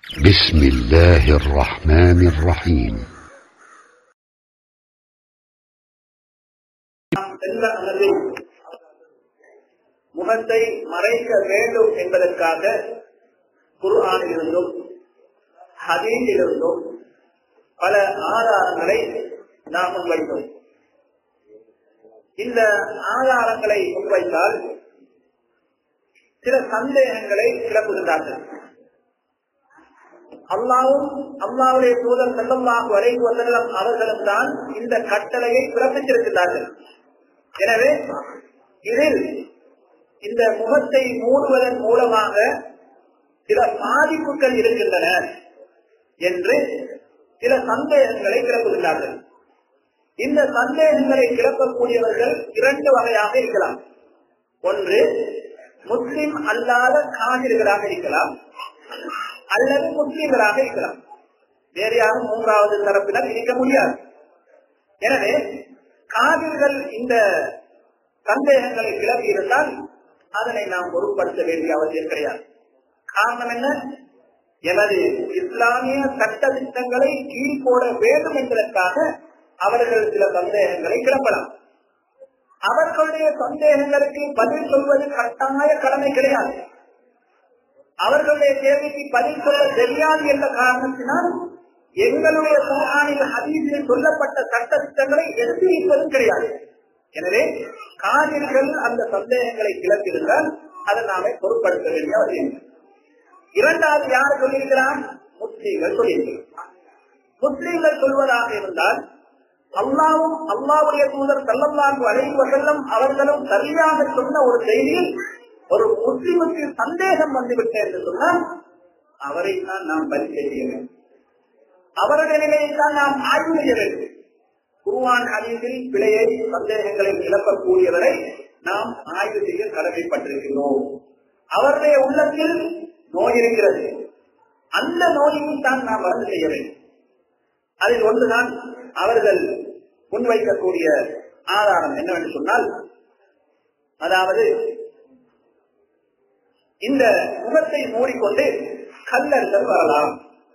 بسم الله الرحمن الرحيم செல்ல அல்லது முகத்தை மறைக்க வேண்டும் என்பதற்காக குர்ஆனிலிருந்தும் ஹதீஸிலிருந்தும் பல ஆதாரங்களை நாம் முன்வைத்தோம் இந்த ஆதாரங்களை முன்வைத்தால் சில சந்தேகங்களை கிளப்புகின்றார்கள் அல்லாவும் அல்லாவுடைய தூதர் செல்லமாக வரைவு வசல்லம் அவர்களும் தான் இந்த கட்டளையை பிறப்பித்திருக்கிறார்கள் எனவே இதில் இந்த முகத்தை மூடுவதன் மூலமாக சில பாதிப்புகள் இருக்கின்றன என்று சில சந்தேகங்களை கிளப்புகின்றார்கள் இந்த சந்தேகங்களை கிளப்பக்கூடியவர்கள் இரண்டு வகையாக இருக்கலாம் ஒன்று முஸ்லிம் அல்லாத காவிர்களாக இருக்கலாம் அல்லது முஸ்லிம்களாக இருக்கலாம் வேறு யாரும் மூன்றாவது தரப்பினர் இருக்க முடியாது எனவே காவிர்கள் இந்த சந்தேகங்களை கிளப்பி இருந்தால் அதனை நாம் பொருட்படுத்த வேண்டிய அவசியம் கிடையாது காரணம் என்ன எனது இஸ்லாமிய சட்ட திட்டங்களை கீழ்போட வேண்டும் என்பதற்காக அவர்கள் சில சந்தேகங்களை கிளப்பலாம் அவர்களுடைய சந்தேகங்களுக்கு பதில் சொல்வது கட்டாய கடமை கிடையாது அவர்களுடைய கேள்விக்கு பதில் சொல்ல தெரியாது என்ற காரணத்தினால் எங்களுடைய குரானில் ஹதீஸில் சொல்லப்பட்ட சட்ட திட்டங்களை எடுத்து வைப்பதும் கிடையாது எனவே காவிர்கள் அந்த சந்தேகங்களை கிளப்பியிருந்தால் அதை நாமே பொருட்படுத்த வேண்டிய அவசியம் இரண்டாவது யார் சொல்லியிருக்கிறார் முஸ்லீம்கள் சொல்லியிருக்கிறார் முஸ்லீம்கள் சொல்வதாக இருந்தால் அல்லாவும் அல்லாவுடைய தூதர் செல்லல்லாங்கு அழைத்து வசல்லம் அவர்களும் சரியாக சொன்ன ஒரு செய்தியில் ஒரு முஸ்லிமுக்கு சந்தேகம் வந்துவிட்ட என்று சொன்னால் அவரை தான் நாம் பரிசீலிக்க வேண்டும் அவருடைய நிலையை தான் நாம் ஆய்வு செய்ய வேண்டும் குருவான் ஹதீஸில் பிழையை சந்தேகங்களை கிளப்பக்கூடியவரை நாம் ஆய்வு செய்ய கடமைப்பட்டிருக்கிறோம் அவருடைய உள்ளத்தில் நோய் இருக்கிறது அந்த நோயை தான் நாம் மருந்து செய்ய வேண்டும் அதில் ஒன்றுதான் அவர்கள் முன்வைக்கக்கூடிய ஆதாரம் என்னவென்று சொன்னால் அதாவது இந்த முகத்தை மூடிக்கொண்டு கல்லர்கள் வரலாம்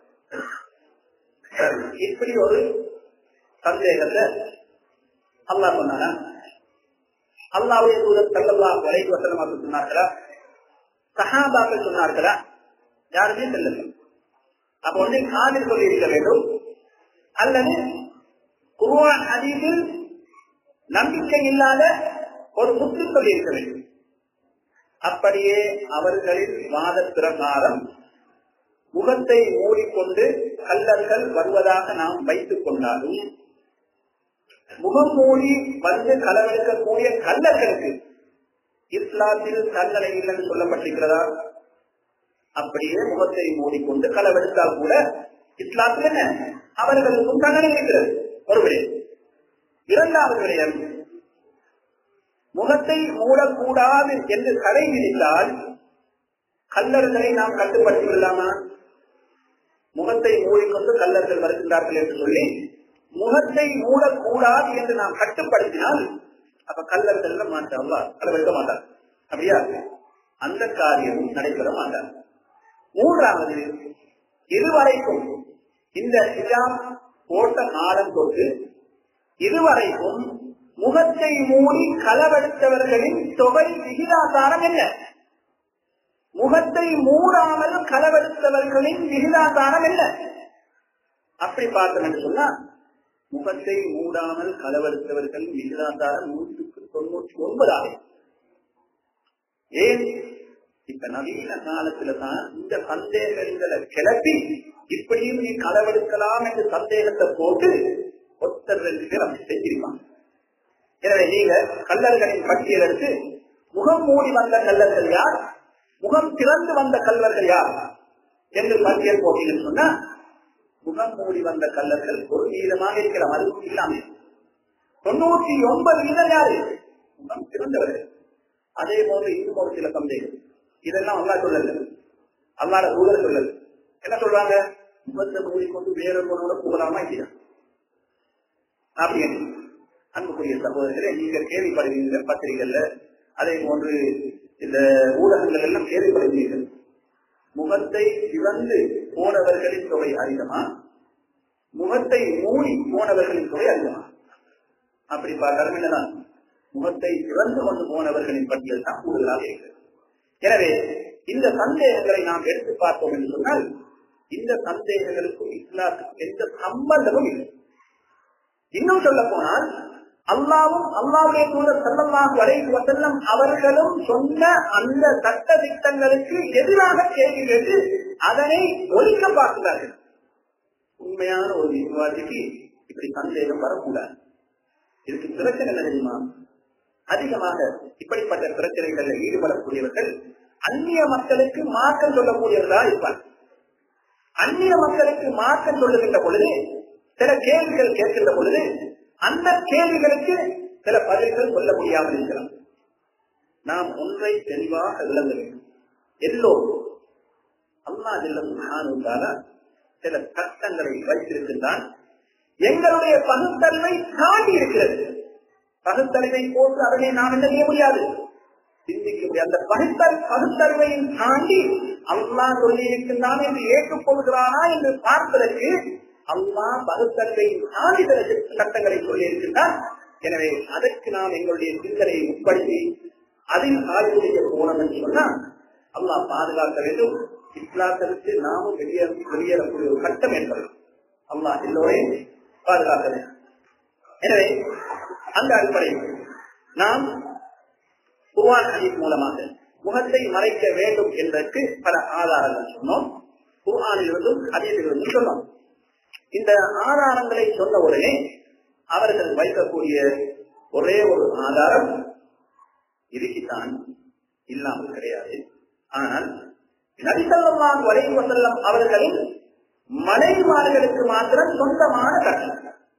இப்படி ஒரு சந்தேகத்தை அல்லா சொன்னாரா அல்லாவுடைய தூதர் தல்லல்லா வரைக்கு வசனமாக சொன்னார்களா சஹாபாக்கள் சொன்னார்களா யாருமே செல்லல அப்ப ஒன்றை காதில் சொல்லி இருக்க வேண்டும் அல்லது குருவான் அதீதில் நம்பிக்கை இல்லாத ஒரு முஸ்லிம் சொல்லி இருக்க வேண்டும் அப்படியே அவர்களின் வாத பிரகாரம் முகத்தை மூடிக்கொண்டு கல்லர்கள் வருவதாக நாம் வைத்துக் கொண்டாலும் முகம் மூடி வந்து களவெடுக்கக்கூடிய கல்லர்களுக்கு இஸ்லாத்தில் தண்டனை இல்லைன்னு சொல்லப்பட்டிருக்கிறதா அப்படியே முகத்தை மூடிக்கொண்டு களவெடுத்தால் கூட இஸ்லாத்தில் என்ன அவர்களுக்கும் தண்டனை இருக்கிறது ஒரு விடயம் இரண்டாவது விடயம் முகத்தை மூடக்கூடாது என்று தடை விதித்தால் கல்லர்களை நாம் கட்டுப்படுத்தி விடலாமா முகத்தை மூடிக்கொண்டு கல்லர்கள் வருகின்றார்கள் என்று சொல்லி முகத்தை மூடக்கூடாது என்று நாம் கட்டுப்படுத்தினால் அப்ப கல்லர்கள் மாட்டாங்களா கலவெடுக்க மாட்டார் அப்படியா அந்த காரியம் நடைபெற மாட்டார் மூன்றாவது இதுவரைக்கும் இந்த ஹிஜாப் போட்ட காலம் தொட்டு இதுவரைக்கும் முகத்தை மூடி களவெடுத்தவர்களின் தொகை விகிதாசாரம் என்ன முகத்தை மூடாமல் களவெடுத்தவர்களின் விகிதாசாரம் என்ன அப்படி பார்த்தோம் என்று சொன்னா முகத்தை மூடாமல் களவெடுத்தவர்கள் விகிதாசாரம் நூற்றுக்கு தொண்ணூற்றி ஒன்பதாக ஏன் இப்ப நவீன காலத்துல தான் இந்த சந்தேகங்களை கிளப்பி இப்படியும் நீ களவெடுக்கலாம் என்று சந்தேகத்தை போட்டு ஒருத்தர் ரெண்டு பேர் அப்படி செஞ்சிருப்பாங்க எனவே நீங்க கல்லர்களின் பட்டியல் எடுத்து முகம் மூடி வந்த கல்லர்கள் யார் முகம் திறந்து வந்த கல்வர்கள் யார் என்று பட்டியல் போட்டீங்கன்னு சொன்னா முகம் மூடி வந்த கல்லர்கள் ஒரு வீதமாக இருக்கிறார் அதுவும் இல்லாமல் தொண்ணூற்றி ஒன்பது வீதம் யாரு முகம் திறந்தவர்கள் அதே போன்று இன்னும் ஒரு சில சந்தேகம் இதெல்லாம் அல்லா சொல்லல அல்லாட தூதர் சொல்லல என்ன சொல்றாங்க முகத்தை மூடிக்கொண்டு வேறொருவனோட புகழாம இல்லையா அப்படின்னு அன்புக்குரிய சகோதரர்களே நீங்கள் கேள்விப்படுவீங்க பத்திரிகைகள்ல அதே போன்று இந்த ஊடகங்கள் எல்லாம் கேள்விப்படுவீர்கள் முகத்தை சிவந்து போனவர்களின் தொகை அதிகமா முகத்தை மூடி போனவர்களின் தொகை அதிகமா அப்படி பார்த்தாலும் என்னதான் முகத்தை திறந்து கொண்டு போனவர்களின் பட்டியல் தான் கூடுதலாக இருக்கிறது எனவே இந்த சந்தேகங்களை நாம் எடுத்து பார்த்தோம் என்று சொன்னால் இந்த சந்தேகங்களுக்கும் இஸ்லாத்துக்கும் எந்த சம்பந்தமும் இல்லை இன்னும் சொல்ல போனால் அல்லாவும் அல்லாவுடைய தூதர் செல்லமாக வரைக்கு வசல்லம் அவர்களும் சொன்ன அந்த சட்ட திட்டங்களுக்கு எதிராக கேள்வி கேட்டு அதனை ஒழிக்க பார்க்கிறார்கள் உண்மையான ஒரு விசுவாசிக்கு இப்படி சந்தேகம் வரக்கூடாது இதுக்கு பிரச்சனை என்ன தெரியுமா அதிகமாக இப்படிப்பட்ட பிரச்சனைகளில் ஈடுபடக்கூடியவர்கள் அந்நிய மக்களுக்கு மாற்றம் சொல்லக்கூடியவர்களா இருப்பார் அந்நிய மக்களுக்கு மாற்றம் சொல்லுகின்ற பொழுது சில கேள்விகள் கேட்கின்ற பொழுது அந்த கேள்விகளுக்கு சில பதில்கள் சொல்ல முடியாமல் இருக்கலாம் நாம் ஒன்றை தெளிவாக விளங்க வேண்டும் எல்லோரும் அல்லா ஜில்ல சில கஷ்டங்களை வைத்திருக்கின்றான் எங்களுடைய பகுத்தறிவை தாண்டி இருக்கிறது பகுத்தறிவை போட்டு அதனை நாம் என்ன செய்ய முடியாது சிந்திக்க முடியாது அந்த பகுத்தறி பகுத்தறிவையும் தாண்டி அல்லா சொல்லி இருக்கின்றான் என்று ஏற்றுக்கொள்கிறானா என்று பார்ப்பதற்கு அல்லா பகுத்தறிவையும் தாண்டி சில சட்டங்களை சொல்லி இருக்கின்றான் எனவே அதற்கு நாம் எங்களுடைய சிந்தனையை உட்படுத்தி அதில் ஆய்வு செய்ய போனோம் என்று சொன்னால் அல்லாஹ் பாதுகாக்க வேண்டும் இஸ்லாத்திற்கு நாமும் வெளியேற வெளியேறக்கூடிய ஒரு கட்டம் ஏற்படும் அல்லாஹ் எல்லோரையும் பாதுகாக்க வேண்டும் எனவே அந்த அடிப்படையில் நாம் குர்ஆன் ஹதீஸ் மூலமாக முகத்தை மறைக்க வேண்டும் என்பதற்கு பல ஆதாரங்கள் சொன்னோம் குர்ஆனிலிருந்தும் ஹதீஸிலிருந்தும் சொன்னோம் இந்த ஆதாரங்களை சொன்ன உடனே அவர்கள் வைக்கக்கூடிய ஒரே ஒரு ஆதாரம் இதுக்குத்தான் இல்லாமல் கிடையாது ஆனால் நபிசல்லாம் வரை வசல்லம் அவர்களின் மனைவிமார்களுக்கு மாத்திரம் சொந்தமான சட்டம்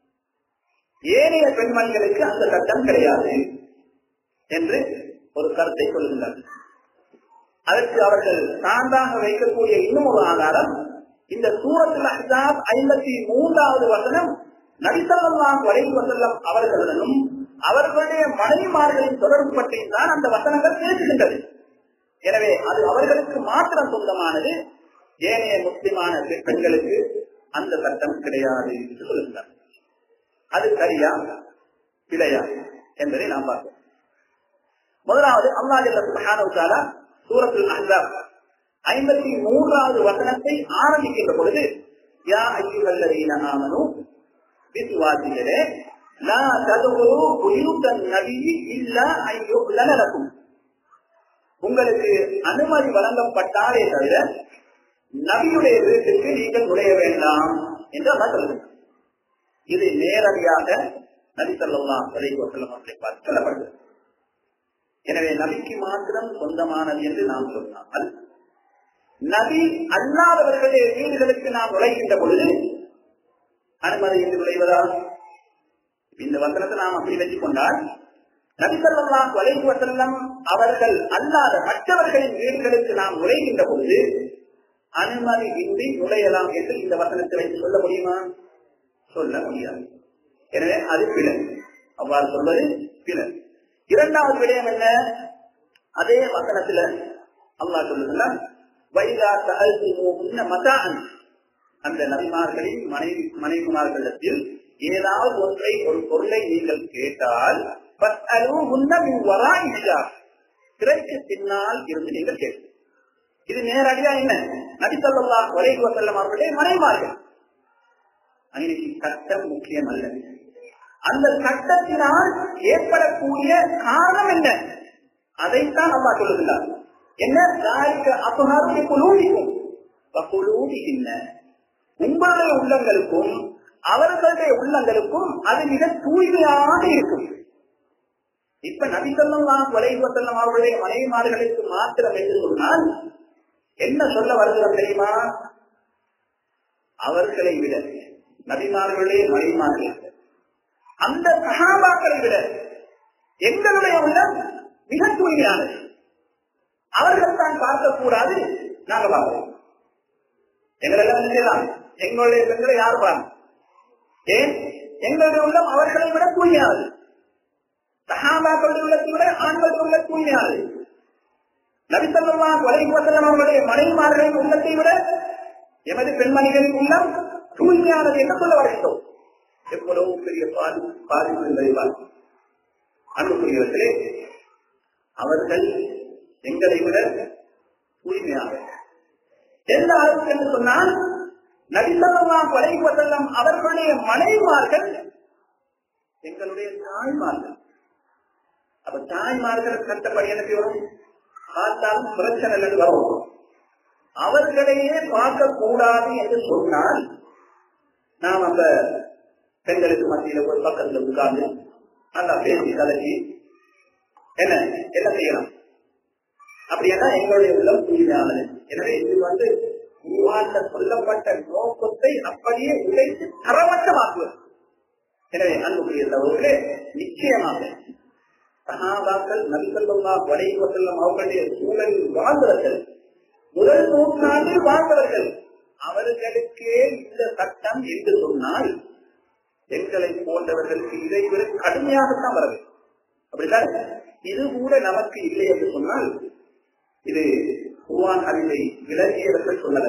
ஏனைய பெண்மணிகளுக்கு அந்த சட்டம் கிடையாது என்று ஒரு கருத்தை சொல்லுகின்றனர் அதற்கு அவர்கள் சான்றாக வைக்கக்கூடிய இன்னும் ஒரு ஆதாரம் இந்த சூரத்தில் அஹ்ஸாப் ஐம்பத்தி மூன்றாவது வசனம் நபிசல்லாம் வரை வசல்லம் அவர்களுடனும் அவர்களுடைய மனைவிமார்களின் தொடர்பு பற்றியும் தான் அந்த வசனங்கள் பேசுகின்றது எனவே அது அவர்களுக்கு மாத்திரம் சொந்தமானது ஏனைய முஸ்லிமான பெண்களுக்கு அந்த சட்டம் கிடையாது என்று சொல்லுகிறார் அது சரியா பிழையா என்பதை நாம் பார்ப்போம் முதலாவது அல்லா ஜல்ல சுப்ஹானஹு தஆலா சூரத்துல் அஹ்ஸாப் ஐம்பத்தி மூன்றாவது வசனத்தை ஆரம்பிக்கின்ற பொழுது யா அய்யுஹல்லதீன ஆமனு விசுவாசிகளே லா ததுகுரு புயூத்தன் நபியி இல்லா ஐயுஹ்லன லக்கும் உங்களுக்கு அனுமதி வழங்கப்பட்டாலே தவிர நபியுடைய வீட்டுக்கு நீங்கள் நுழைய வேண்டாம் என்று அல்லா சொல்லுங்கள் இது நேரடியாக நபி சொல்லலாம் அலைஹி வஸல்லம் அவர்களை பார்த்து சொல்லப்படுகிறது எனவே நபிக்கு மாத்திரம் சொந்தமானது என்று நாம் சொன்னால் நபி அல்லாதவர்களுடைய வீடுகளுக்கு நாம் நுழைகின்ற பொழுது அனுமதி என்று நுழைவதா இந்த வசனத்தை நாம் அப்படி வச்சுக் கொண்டால் நபிசல்லாம் வலைவு வசல்லம் அவர்கள் அல்லாத மற்றவர்களின் வீடுகளுக்கு நாம் நுழைகின்ற பொழுது அனுமதி இன்றி நுழையலாம் என்று இந்த வசனத்தை வைத்து சொல்ல முடியுமா சொல்ல முடியாது எனவே அது பிழை அவ்வாறு சொல்வது பிழை இரண்டாவது விடயம் என்ன அதே வசனத்துல அல்லா சொல்லுகிறார் வைதா தகல்துமூஹுன்ன மதான் அந்த நபிமார்களின் மனைவி மனைவிமார்களிடத்தில் ஏதாவது ஒன்றை ஒரு பொருளை நீங்கள் கேட்டால் திரைக்கு பின்னால் இருந்து நீங்கள் கேட்கும் இது நேரடியா என்ன நபி சொல்லா வரைகு வசல்லம் அவர்களுடைய மனைமார்கள் அன்னைக்கு சட்டம் முக்கியம் அல்ல அந்த சட்டத்தினால் ஏற்படக்கூடிய காரணம் என்ன அதைத்தான் அம்மா சொல்லுகிறார் என்ன தாய்க்கு அபகாரத்தை குலூடிக்கும் குலூடிக்கின்ற உங்களுடைய உள்ளங்களுக்கும் அவர்களுடைய உள்ளங்களுக்கும் அது மிக தூய்மையாக இருக்கும் இப்ப நபிசல்லாம் வலைவசல்லம் அவருடைய மனைவிமார்களுக்கு மாத்திரம் என்று சொன்னால் என்ன சொல்ல வருகிறது தெரியுமா அவர்களை விட நபிமார்களுடைய மனைவிமார்கள் அந்த சகாபாக்களை விட எங்களுடைய உள்ளம் மிக தூய்மையானது அவர்கள் தான் பார்க்கக்கூடாது நாங்கள் பார்ப்போம் எங்களெல்லாம் என்ன செய்யலாம் எங்களுடைய பெண்களை யார் பாருங்க ஏன் எங்களுடைய உள்ளம் அவர்களை விட தூய்மையானது சகாபாக்களுடைய உள்ளத்தை விட ஆண்களுடைய உள்ள தூய்மையானது நபிசல்லா வலை வசலம் அவர்களுடைய மனைவிமார்களின் உள்ளத்தை விட எமது பெண்மணிகளின் உள்ளம் தூய்மையானது என்று சொல்ல வருகிறோம் எவ்வளவு பெரிய பாதி பாதிப்பு என்பதை அன்புக்குரியவர்களே அவர்கள் எங்களை விட தூய்மையாக எந்த அளவுக்கு என்று சொன்னால் நடிசல்லாம் வலைவதெல்லாம் அவர்களுடைய மனைவார்கள் எங்களுடைய தாய்மார்கள் அப்ப தாய்மார்கள் கட்டப்படி எனக்கு வரும் பார்த்தாலும் பிரச்சனை வரும் அவர்களையே பார்க்க கூடாது என்று சொன்னால் நாம் அந்த பெண்களுக்கு மத்தியில ஒரு பக்கத்துல உட்கார்ந்து நல்லா பேசி கலக்கி என்ன என்ன செய்யலாம் அப்படின்னா எங்களுடைய உள்ளம் தூய்மையானது எனவே இது வந்து குருவான்ல சொல்லப்பட்ட நோக்கத்தை அப்படியே உழைத்து தரமட்டமாக்குவது எனவே அன்புக்குரிய சகோதரே நிச்சயமாக சகாபாக்கள் நபிசல்லா வரைவசல்லம் அவர்களுடைய சூழலில் வாழ்ந்தவர்கள் முதல் நூற்றாண்டில் வாழ்ந்தவர்கள் அவர்களுக்கே இந்த சட்டம் என்று சொன்னால் எங்களை போன்றவர்களுக்கு இதை விட கடுமையாகத்தான் வர வேண்டும் அப்படித்தான் இது கூட நமக்கு இல்லை என்று சொன்னால் இது குர்ஆன் அறிவை விலகியவர்கள் சொன்னது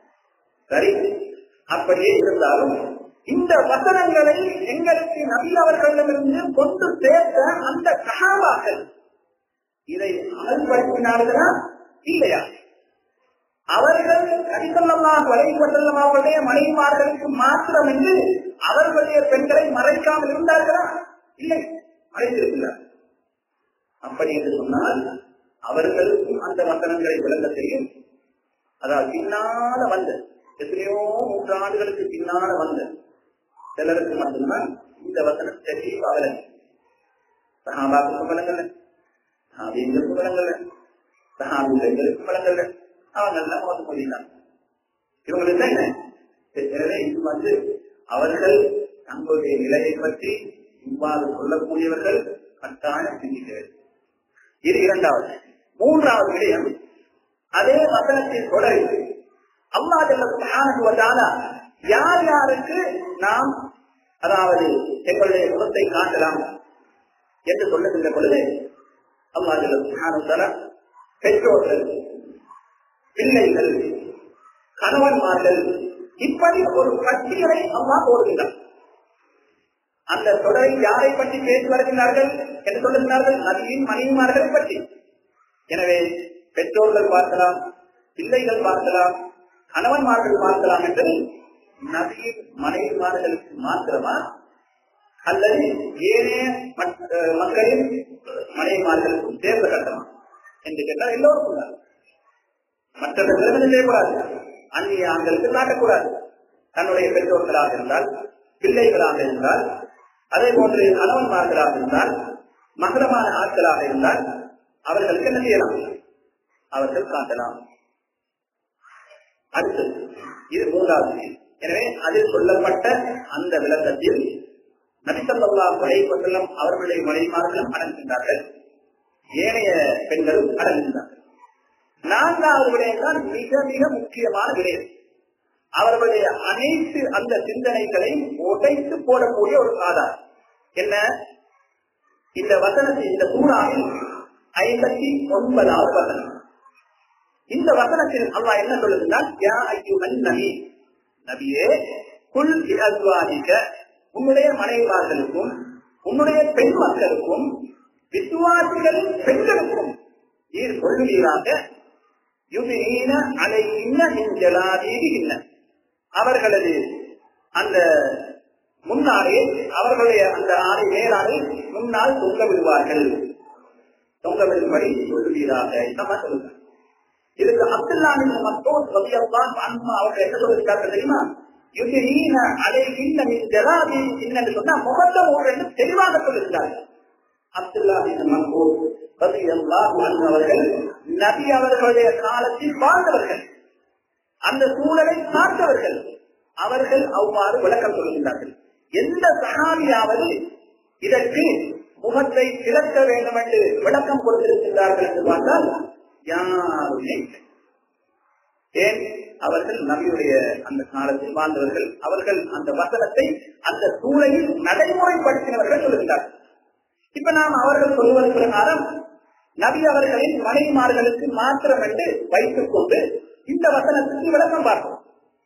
சரி அப்படியே இருந்தாலும் இந்த வசனங்களை எங்களுக்கு நபி அவர்களிடமிருந்து கொண்டு சேர்த்த அந்த சகாபாக்கள் இதை அமல்படுத்தினார்களா இல்லையா அவர்கள் கடிசல்லமாக வலைப்பட்டல்லம் அவர்களுடைய மனைவிமார்களுக்கு மாத்திரம் என்று அவர்களுடைய பெண்களை மறைக்காமல் இருந்தார்களா இல்லை மறைத்திருக்கிறார் அப்படி என்று சொன்னால் அவர்களுக்கும் அந்த வசனங்களை விளங்க தெரியும் அதாவது பின்னால வந்த எத்தனையோ நூற்றாண்டுகளுக்கு பின்னால வந்த சிலருக்கு மட்டும்தான் இந்த வசனம் தெளிவாக சகாபாவுக்கும் விளங்கல சாபியங்களுக்கும் விளங்கல சகாபிகளுக்கும் விளங்கல அவங்க எல்லாம் மோச மொழிதான் இவங்களுக்கு என்ன எனவே இது வந்து அவர்கள் தங்களுடைய நிலையை பற்றி இவ்வாறு சொல்லக்கூடியவர்கள் கட்டாயம் சிந்திக்கிறது இது இரண்டாவது மூன்றாவது விடயம் அதே வசனத்தின் தொடரில் அல்லா ஜல்ல யார் யாருக்கு நாம் அதாவது எங்களுடைய முகத்தை காட்டலாம் என்று சொல்லுகின்ற பொழுது அல்லா ஜல்ல பெற்றோர்கள் பிள்ளைகள் கணவன்மார்கள் இப்படி ஒரு பட்டியலை அம்மா போடுகிறார் அந்த தொடரில் யாரை பற்றி பேசி வருகிறார்கள் என்று சொல்லுகிறார்கள் நதியின் மனைவிமார்களை பற்றி எனவே பெற்றோர்கள் பார்க்கலாம் பிள்ளைகள் பார்க்கலாம் கணவன்மார்கள் பார்க்கலாம் என்று நதியின் மனைவிமார்களுக்கு மாத்திரமா அல்லது ஏனைய மக்களின் மனைவிமார்களுக்கும் சேர்ந்த கட்டமா என்று கேட்டால் எல்லோருக்கும் தான் மற்றவர்களுக்கு செய்யக்கூடாது அந்நிய ஆண்களுக்கு காட்டக்கூடாது தன்னுடைய பெற்றோர்களாக இருந்தால் பிள்ளைகளாக இருந்தால் அதே போன்று கணவன்மார்களாக இருந்தால் மகரமான ஆட்களாக இருந்தால் அவர்களுக்கு என்ன செய்யலாம் அவர்கள் காட்டலாம் அடுத்து இது மூன்றாவது எனவே அதில் சொல்லப்பட்ட அந்த விளக்கத்தில் நபிசல்லா படைப்பட்டெல்லாம் அவர்களுடைய மனைவிமார்களும் அடங்குகின்றார்கள் ஏனைய பெண்களும் அடங்குகின்றார்கள் நான்காவது விடயம் தான் மிக மிக முக்கியமான விடயம் அவர்களுடைய அனைத்து அந்த சிந்தனைகளையும் உடைத்து போடக்கூடிய ஒரு ஆதாரம் என்ன இந்த வசனத்தில் இந்த சூறாவில் ஐம்பத்தி ஒன்பதாவது வசனம் இந்த வசனத்தில் அல்லா என்ன சொல்லுகிறான் யா ஐயுகன் நபி நபியே குல் அத்வாதிக உன்னுடைய மனைவார்களுக்கும் உன்னுடைய பெண் மக்களுக்கும் விசுவாசிகளின் பெண்களுக்கும் நீர் சொல்லுவீராக யுபினீன அலையின்ன ஜலாதீகின்ன அவர்களது அந்த முன்னாலே அவர்களுடைய அந்த ஆடை மேலாடை முன்னால் தொங்க விடுவார்கள் தொங்க விடும்படி சொல்லுவீராக நம்ம சொல்லுங்க இதுக்கு அப்துல்லாமின் மக்கள் ரவியல்லான் அன்மா அவர்கள் என்ன சொல்லியிருக்கார்கள் தெரியுமா யுபினீன அலையின்ன ஜலாதி என்று சொன்னா முகத்த ஊர் என்று தெளிவாக சொல்லியிருந்தார்கள் அப்துல்லாமின் மக்கள் அவர்கள் நபி அவர்களுடைய காலத்தில் வாழ்ந்தவர்கள் அந்த சூழலை பார்த்தவர்கள் அவர்கள் அவ்வாறு விளக்கம் சொல்கின்றார்கள் எந்த சகாமியாவது இதற்கு முகத்தை திறக்க வேண்டும் என்று விளக்கம் கொடுத்திருக்கின்றார்கள் என்று பார்த்தால் யாருமே ஏன் அவர்கள் நபியுடைய அந்த காலத்தில் வாழ்ந்தவர்கள் அவர்கள் அந்த வசனத்தை அந்த சூழலில் நடைமுறைப்படுத்தினவர்கள் சொல்லுகின்றார்கள் இப்ப நாம் அவர்கள் சொல்வது பிரகாரம் நபி அவர்களின் மனைவிமார்களுக்கு மாத்திரம் என்று வைத்துக் கொண்டு இந்த வசனத்துக்கு விளக்கம் பார்க்கிறோம்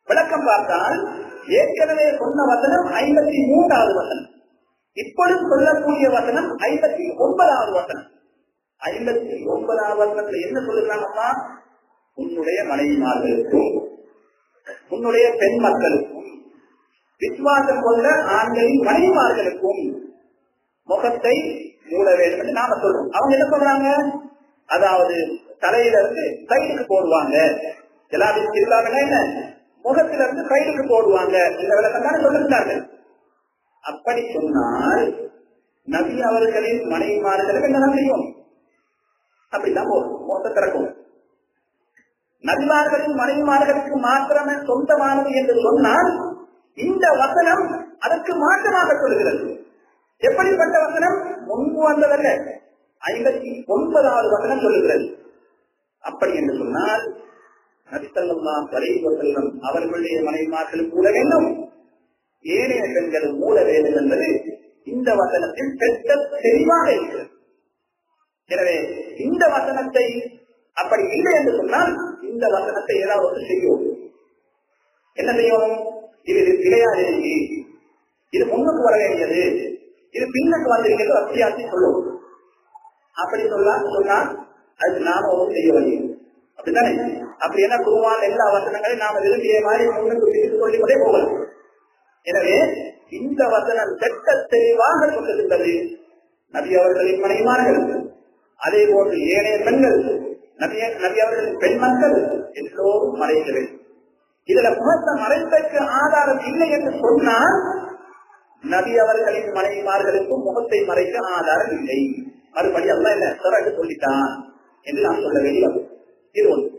விளக்கம் பார்த்தால் ஏற்கனவே சொன்ன வசனம் ஐம்பத்தி மூன்றாவது வசனம் இப்பொழுது சொல்லக்கூடிய வசனம் ஐம்பத்தி ஒன்பதாவது வசனம் ஐம்பத்தி ஒன்பதாவது வசனத்துல என்ன சொல்லுறாங்கம்மா உன்னுடைய மனைவிமார்களுக்கும் உன்னுடைய பெண் மக்களுக்கும் விசுவாசம் கொண்ட ஆண்களின் மனைவிமார்களுக்கும் முகத்தை மூட வேண்டும் என்று நாம சொல்றோம் அவங்க என்ன சொல்றாங்க அதாவது தலையில இருந்து சைடுக்கு போடுவாங்க எல்லாத்தையும் இல்லாம என்ன முகத்தில இருந்து சைடுக்கு போடுவாங்க இந்த விளக்கம் தானே சொல்லிருந்தார்கள் அப்படி சொன்னால் நபி அவர்களின் மனைவிமார்களுக்கு என்ன செய்யும் அப்படிதான் போகும் மொத்த திறக்கும் நபிமார்களின் மனைவிமார்களுக்கு மாத்திரமே சொந்தமானது என்று சொன்னால் இந்த வசனம் அதற்கு மாற்றமாக சொல்கிறது எப்படிப்பட்ட வசனம் முன்பு வந்ததல்ல ஐம்பத்தி ஒன்பதாவது வசனம் சொல்லுகிறது அப்படி என்று சொன்னால் நபித்தல்லாம் வரைவசல்லம் அவர்களுடைய மனைவிமார்களும் கூட வேண்டும் ஏனைய பெண்களும் மூட வேண்டும் என்பது இந்த வசனத்தில் பெற்ற தெளிவாக இருக்கிறது எனவே இந்த வசனத்தை அப்படி இல்லை என்று சொன்னால் இந்த வசனத்தை ஏதாவது செய்யும் என்ன செய்யும் இது கிடையாது இது முன்னுக்கு வர வேண்டியது இது பின்னுக்கு வந்திருக்கிறது வித்தியாசத்தை சொல்லும் அப்படி சொல்லலாம் சொன்னால் அதுக்கு நாம ஒன்றும் செய்ய வேண்டியது அப்படித்தானே அப்படி என்ன குருவான் எல்லா வசனங்களையும் நாம விரும்பிய மாதிரி முன்னுக்கு பின்னுக்கு சொல்லிக்கொண்டே போகலாம் எனவே இந்த வசனம் செட்ட தெளிவாக சொல்லுகின்றது நபி அவர்களின் மனைவிமார்கள் அதே போன்று ஏனைய பெண்கள் நபி நபி அவர்களின் பெண் மக்கள் எல்லோரும் மறைக்க வேண்டும் இதுல முகத்தை மறைப்பதற்கு ஆதாரம் இல்லை என்று சொன்னால் நபி அவர்களின் மனைவிமார்களுக்கும் முகத்தை மறைக்க ஆதாரம் இல்லை மறுபடி அல்ல என்ன சிறகு சொல்லிட்டான் என்று நாம் சொல்ல வேண்டியது இது ஒன்று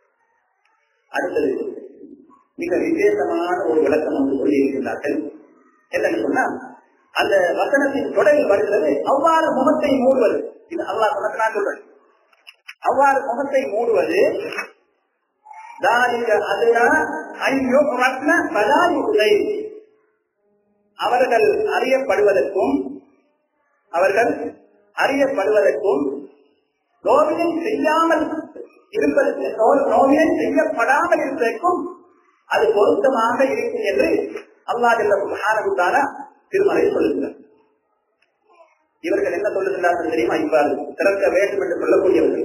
அடுத்தது மிக விசேஷமான ஒரு விளக்கம் வந்து சொல்லி இருக்கின்றார்கள் என்னன்னு சொன்னா அந்த வசனத்தின் தொடரில் வருகிறது அவ்வாறு முகத்தை மூடுவது இது அல்லாஹ் சொன்னது நான் சொல்றேன் அவ்வாறு முகத்தை மூடுவது அவர்கள் அறியப்படுவதற்கும் அவர்கள் அறியப்படுவதற்கும் நோவினை செய்யாமல் இருப்பதற்கு நோவினை செய்யப்படாமல் இருப்பதற்கும் அது பொருத்தமாக இருக்கும் என்று அல்லாஹ் திருமலை சொல்லுகிறார் இவர்கள் என்ன சொல்லுகிறார்கள் தெரியுமா இவ்வாறு திறக்க வேண்டும் என்று சொல்லக்கூடியவர்கள்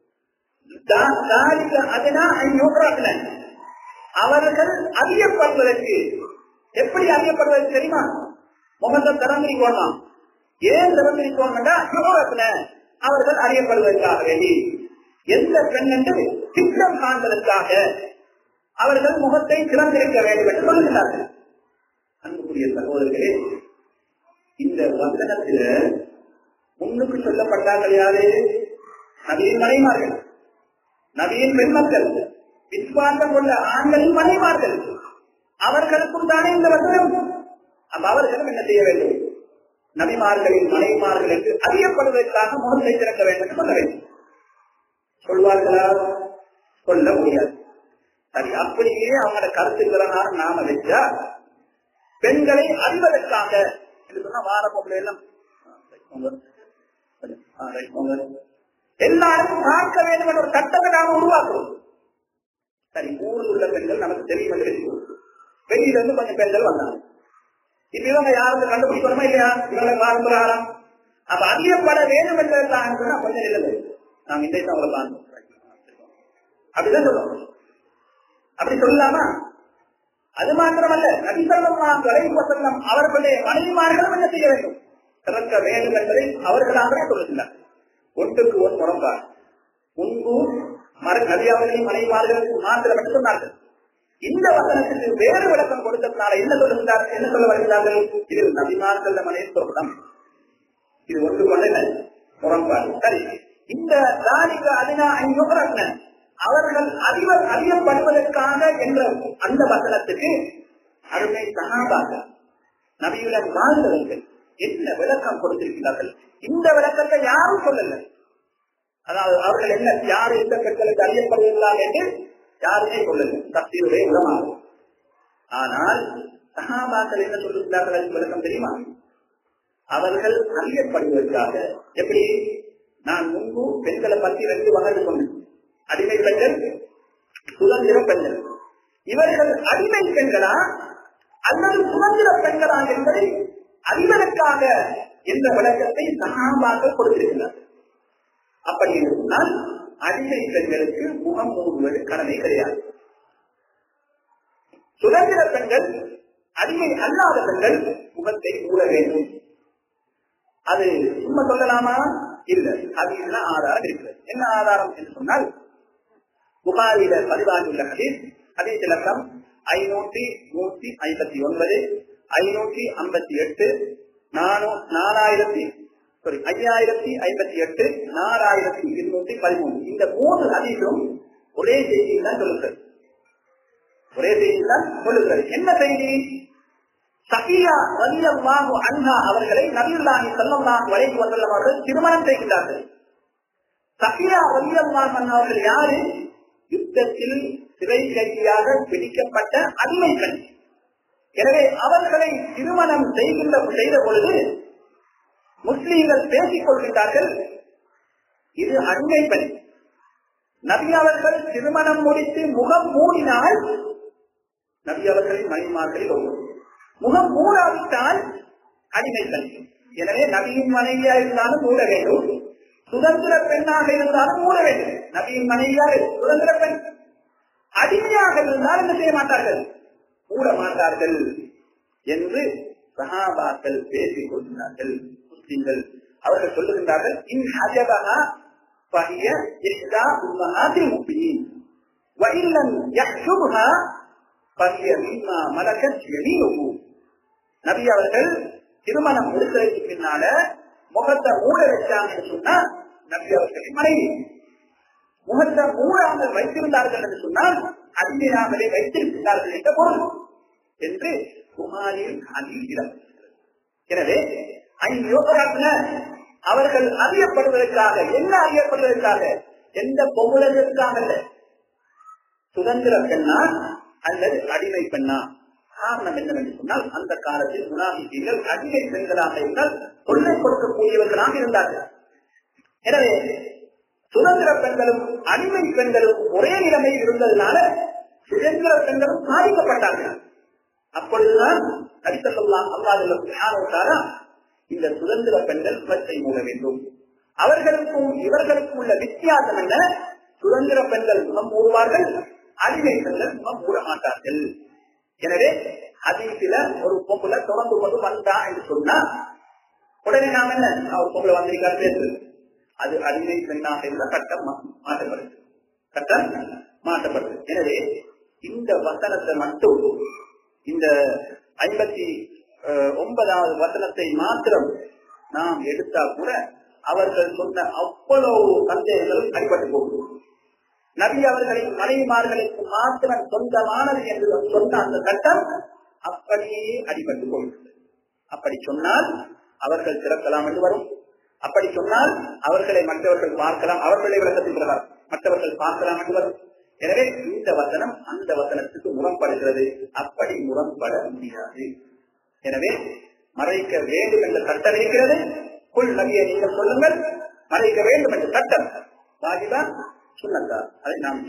அவர்கள் அறியப்படுவதற்கு எப்படி அறியப்படுவதற்கு தெரியுமா முகத்தை திறந்திருக்கோம் ஏன் திறந்திருக்கோம்னா அவர்கள் அறியப்படுவதற்காக வேண்டி எந்த பெண் என்று திட்டம் காண்பதற்காக அவர்கள் முகத்தை திறந்திருக்க வேண்டும் என்று சொல்லுகிறார்கள் அன்புக்குரிய சகோதரர்களே இந்த வசனத்தில முன்னுக்கு சொல்லப்பட்டார்கள் யாரு நவீன் மனைமார்கள் நவீன் பெண்மக்கள் விஸ்வாசம் கொண்ட ஆண்களின் மனைமார்கள் அவர்களுக்கும் தானே இந்த வசனம் அப்ப அவர்களும் என்ன செய்ய வேண்டும் நபிமார்களின் மனைமார்களுக்கு அறியப்படுவதற்காக முகத்தை திறக்க வேண்டும் என்று சொல்ல வேண்டும் சொல்வார்களா சொல்ல முடியாது சரி அப்படியே அவங்களோட கருத்துக்களனால நாம வச்சா பெண்களை அறிவதற்காக என்று சொன்னா வார பொம்பளை எல்லாம் எல்லாரும் பார்க்க வேண்டும் என்ற ஒரு சட்டத்தை நாம உருவாக்குறோம் சரி ஊரில் உள்ள பெண்கள் நமக்கு தெரியும் என்று வெளியில இருந்து கொஞ்சம் பெண்கள் வந்தாங்க இப்ப இவங்க யாருக்கு கண்டுபிடிக்கணுமா இல்லையா இவங்க பாரம்பரியம் அப்ப அறியப்பட வேண்டும் என்றதான் சொன்னா கொஞ்சம் இல்லை நாங்க இந்த அவங்களை பார்க்கணும் அப்படிதான் சொல்லுவோம் அப்படி சொல்லலாமா அது மாத்திரமல்ல நபிசல்லாம் வரைவசல்லம் அவர்களுடைய மனைவிமார்களும் என்ன செய்ய வேண்டும் திறக்க வேண்டும் என்பதை அவர்களாகவே சொல்லுகிறார் ஒன்றுக்கு ஒரு முரம்பார் முன்பு நபி அவர்களின் மனைவிமார்களுக்கு மாத்திரம் என்று சொன்னார்கள் இந்த வசனத்துக்கு வேறு விளக்கம் கொடுத்ததுனால என்ன சொல்லுகிறார் என்ன சொல்ல வருகிறார்கள் இது நபிமார்கள் மனைவி சொல்லலாம் இது ஒன்று கொண்ட முரம்பாடு சரி இந்த தாரிக அதினா ஐநூறு அவர்கள் அறிவர் அறியப்படுவதற்காக என்ற அந்த வசனத்துக்கு அருமை சகாபாக நபியுடன் வாழ்ந்தவர்கள் என்ன விளக்கம் கொடுத்திருக்கிறார்கள் இந்த விளக்கத்தை யாரும் சொல்லல அதாவது அவர்கள் என்ன யார் எந்த பெண்களுக்கு அறியப்படுகிறார்கள் என்று யாருமே சொல்லல சக்தியுடைய உலமாகும் ஆனால் சகாபாக்கள் என்ன சொல்லுகிறார்கள் அதுக்கு விளக்கம் தெரியுமா அவர்கள் அறியப்படுவதற்காக எப்படி நான் முன்பு பெண்களை பத்தி ரெண்டு வகை சொன்னேன் அடிமை பெண்கள் சுதந்திர பெண்கள் இவர்கள் அடிமை பெண்களா அல்லது சுதந்திர பெண்களா என்பதை அறிவதற்காக என்ற விளக்கத்தை சகாபாக கொடுத்திருக்கிறார் அப்படி என்று சொன்னால் அடிமை பெண்களுக்கு முகம் மூடுவது கடமை கிடையாது சுதந்திர பெண்கள் அடிமை அல்லாத பெண்கள் முகத்தை மூட வேண்டும் அது சும்மா சொல்லலாமா இல்லை அது இதுல ஆதாரம் இருக்கிறது என்ன ஆதாரம் என்று சொன்னால் புகாரில பதிவாகியுள்ள ஹதீஸ் ஹதீஸ் இலக்கம் ஐநூற்றி நூற்றி ஐம்பத்தி ஒன்பது ஐநூற்றி ஐம்பத்தி எட்டு நானூ நாலாயிரத்தி சாரி ஐயாயிரத்தி ஐம்பத்தி எட்டு நாலாயிரத்தி இருநூற்றி பதிமூணு இந்த மூன்று ஹதீஸும் ஒரே செய்தியில் தான் சொல்லுகிறது ஒரே செய்தியில் தான் சொல்லுகிறது என்ன செய்தி சகியா வலியல்லாஹு அன்ஹா அவர்களை நபியுல்லாஹி ஸல்லல்லாஹு அலைஹி வஸல்லம் அவர்கள் திருமணம் செய்கிறார்கள் சகியா வலியல்லாஹு அன்ஹா அவர்கள் யாரு யுத்தத்தில் சிறை கைதியாக பிடிக்கப்பட்ட அடிமை பெண் எனவே அவர்களை திருமணம் செய்கின்ற செய்த பொழுது முஸ்லீம்கள் பேசிக் கொள்கின்றார்கள் இது அடிமை பெண் நபி அவர்கள் திருமணம் முடித்து முகம் மூடினால் நபி அவர்களின் மனைவிமார்களில் ஒருவர் முகம் மூடாவிட்டால் அடிமை பெண் எனவே நபியின் மனைவியா இருந்தாலும் மூட வேண்டும் சுதந்திர பெண்ணாக இருந்தாலும் மூட வேண்டும் நபியின் மனைவியாக சுதந்திர பெண் அடிமையாக இருந்தால் என்ன செய்ய மாட்டார்கள் மூட மாட்டார்கள் என்று சஹாபாக்கள் பேசிக் கொள்கிறார்கள் முஸ்லிம்கள் அவர்கள் சொல்லுகின்றார்கள் இன் ஹஜபஹா فهي إحدى أمهات المؤمنين وإن لم يحجبها فهي مما ملكت يمينه நபி அவர்கள் திருமணம் முடித்ததற்கு பின்னால முகத்தை மூட வச்சாங்கன்னு சொன்னா நபி அவர்களின் மனைவி முகத்தை மூடாமல் வைத்திருந்தார்கள் என்று சொன்னால் அடிமையாமலே வைத்திருக்கிறார்கள் என்ற பொருள் என்று குமாரியில் அதிகம் எனவே ஐயோகராட்டின அவர்கள் அறியப்படுவதற்காக என்ன அறியப்படுவதற்காக எந்த பொருளதற்காக அல்ல சுதந்திர பெண்ணா அல்லது அடிமை பெண்ணா காரணம் என்னவென்று சொன்னால் அந்த காலத்தில் முனாபிகள் அடிமை பெண்களாக இருந்தால் தொல்லை கொடுக்கக்கூடியவர்களாக இருந்தார்கள் எனவே சுதந்திர பெண்களும் அடிமை பெண்களும் ஒரே நிலைமையில் இருந்ததுனால சுதந்திர பெண்களும் பாதிக்கப்பட்டார்கள் அப்பொழுதுதான் நடித்தல்லாம் அல்லாத இந்த சுதந்திர பெண்கள் முகத்தை மூட வேண்டும் அவர்களுக்கும் இவர்களுக்கும் உள்ள வித்தியாசம் என்ன சுதந்திர பெண்கள் முகம் மூடுவார்கள் அடிமை பெண்கள் முகம் மூட மாட்டார்கள் எனவே அதிகத்துல ஒரு பொம்பளை தொடர்ந்து கொண்டு வந்தா என்று சொன்னா உடனே நாம் என்ன அவர் பொம்பளை வந்திருக்காரு பேசுறது அது அடிமை பெண்ணாக இருந்த சட்டம் மாற்றப்படுது சட்டம் மாற்றப்படுது எனவே இந்த வசனத்தை மட்டும் இந்த ஐம்பத்தி ஒன்பதாவது வசனத்தை மாத்திரம் நாம் எடுத்தா கூட அவர்கள் சொன்ன அவ்வளவு சந்தேகங்களும் அடிபட்டு போகும் நபி அவர்களின் மனைவிமார்களுக்கு மாத்திரம் சொந்தமானது என்று சொன்ன அந்த சட்டம் அப்படியே அடிபட்டு போகிறது அப்படி சொன்னால் அவர்கள் திறக்கலாம் என்று வரும் அப்படி சொன்னால் அவர்களை மற்றவர்கள் பார்க்கலாம் அவர்களை விளக்கத்தின் பிரகாரம் மற்றவர்கள் பார்க்கலாம் என்று வரும் எனவே இந்த வசனம் அந்த வசனத்துக்கு முரண்படுகிறது அப்படி முரண்பட முடியாது எனவே மறைக்க வேண்டும் என்ற சட்டம் இருக்கிறது குள் நபியை நீங்கள் சொல்லுங்கள் மறைக்க வேண்டும் என்ற சட்டம் வாஜிபா சுண்ணத்தா அதை நாம்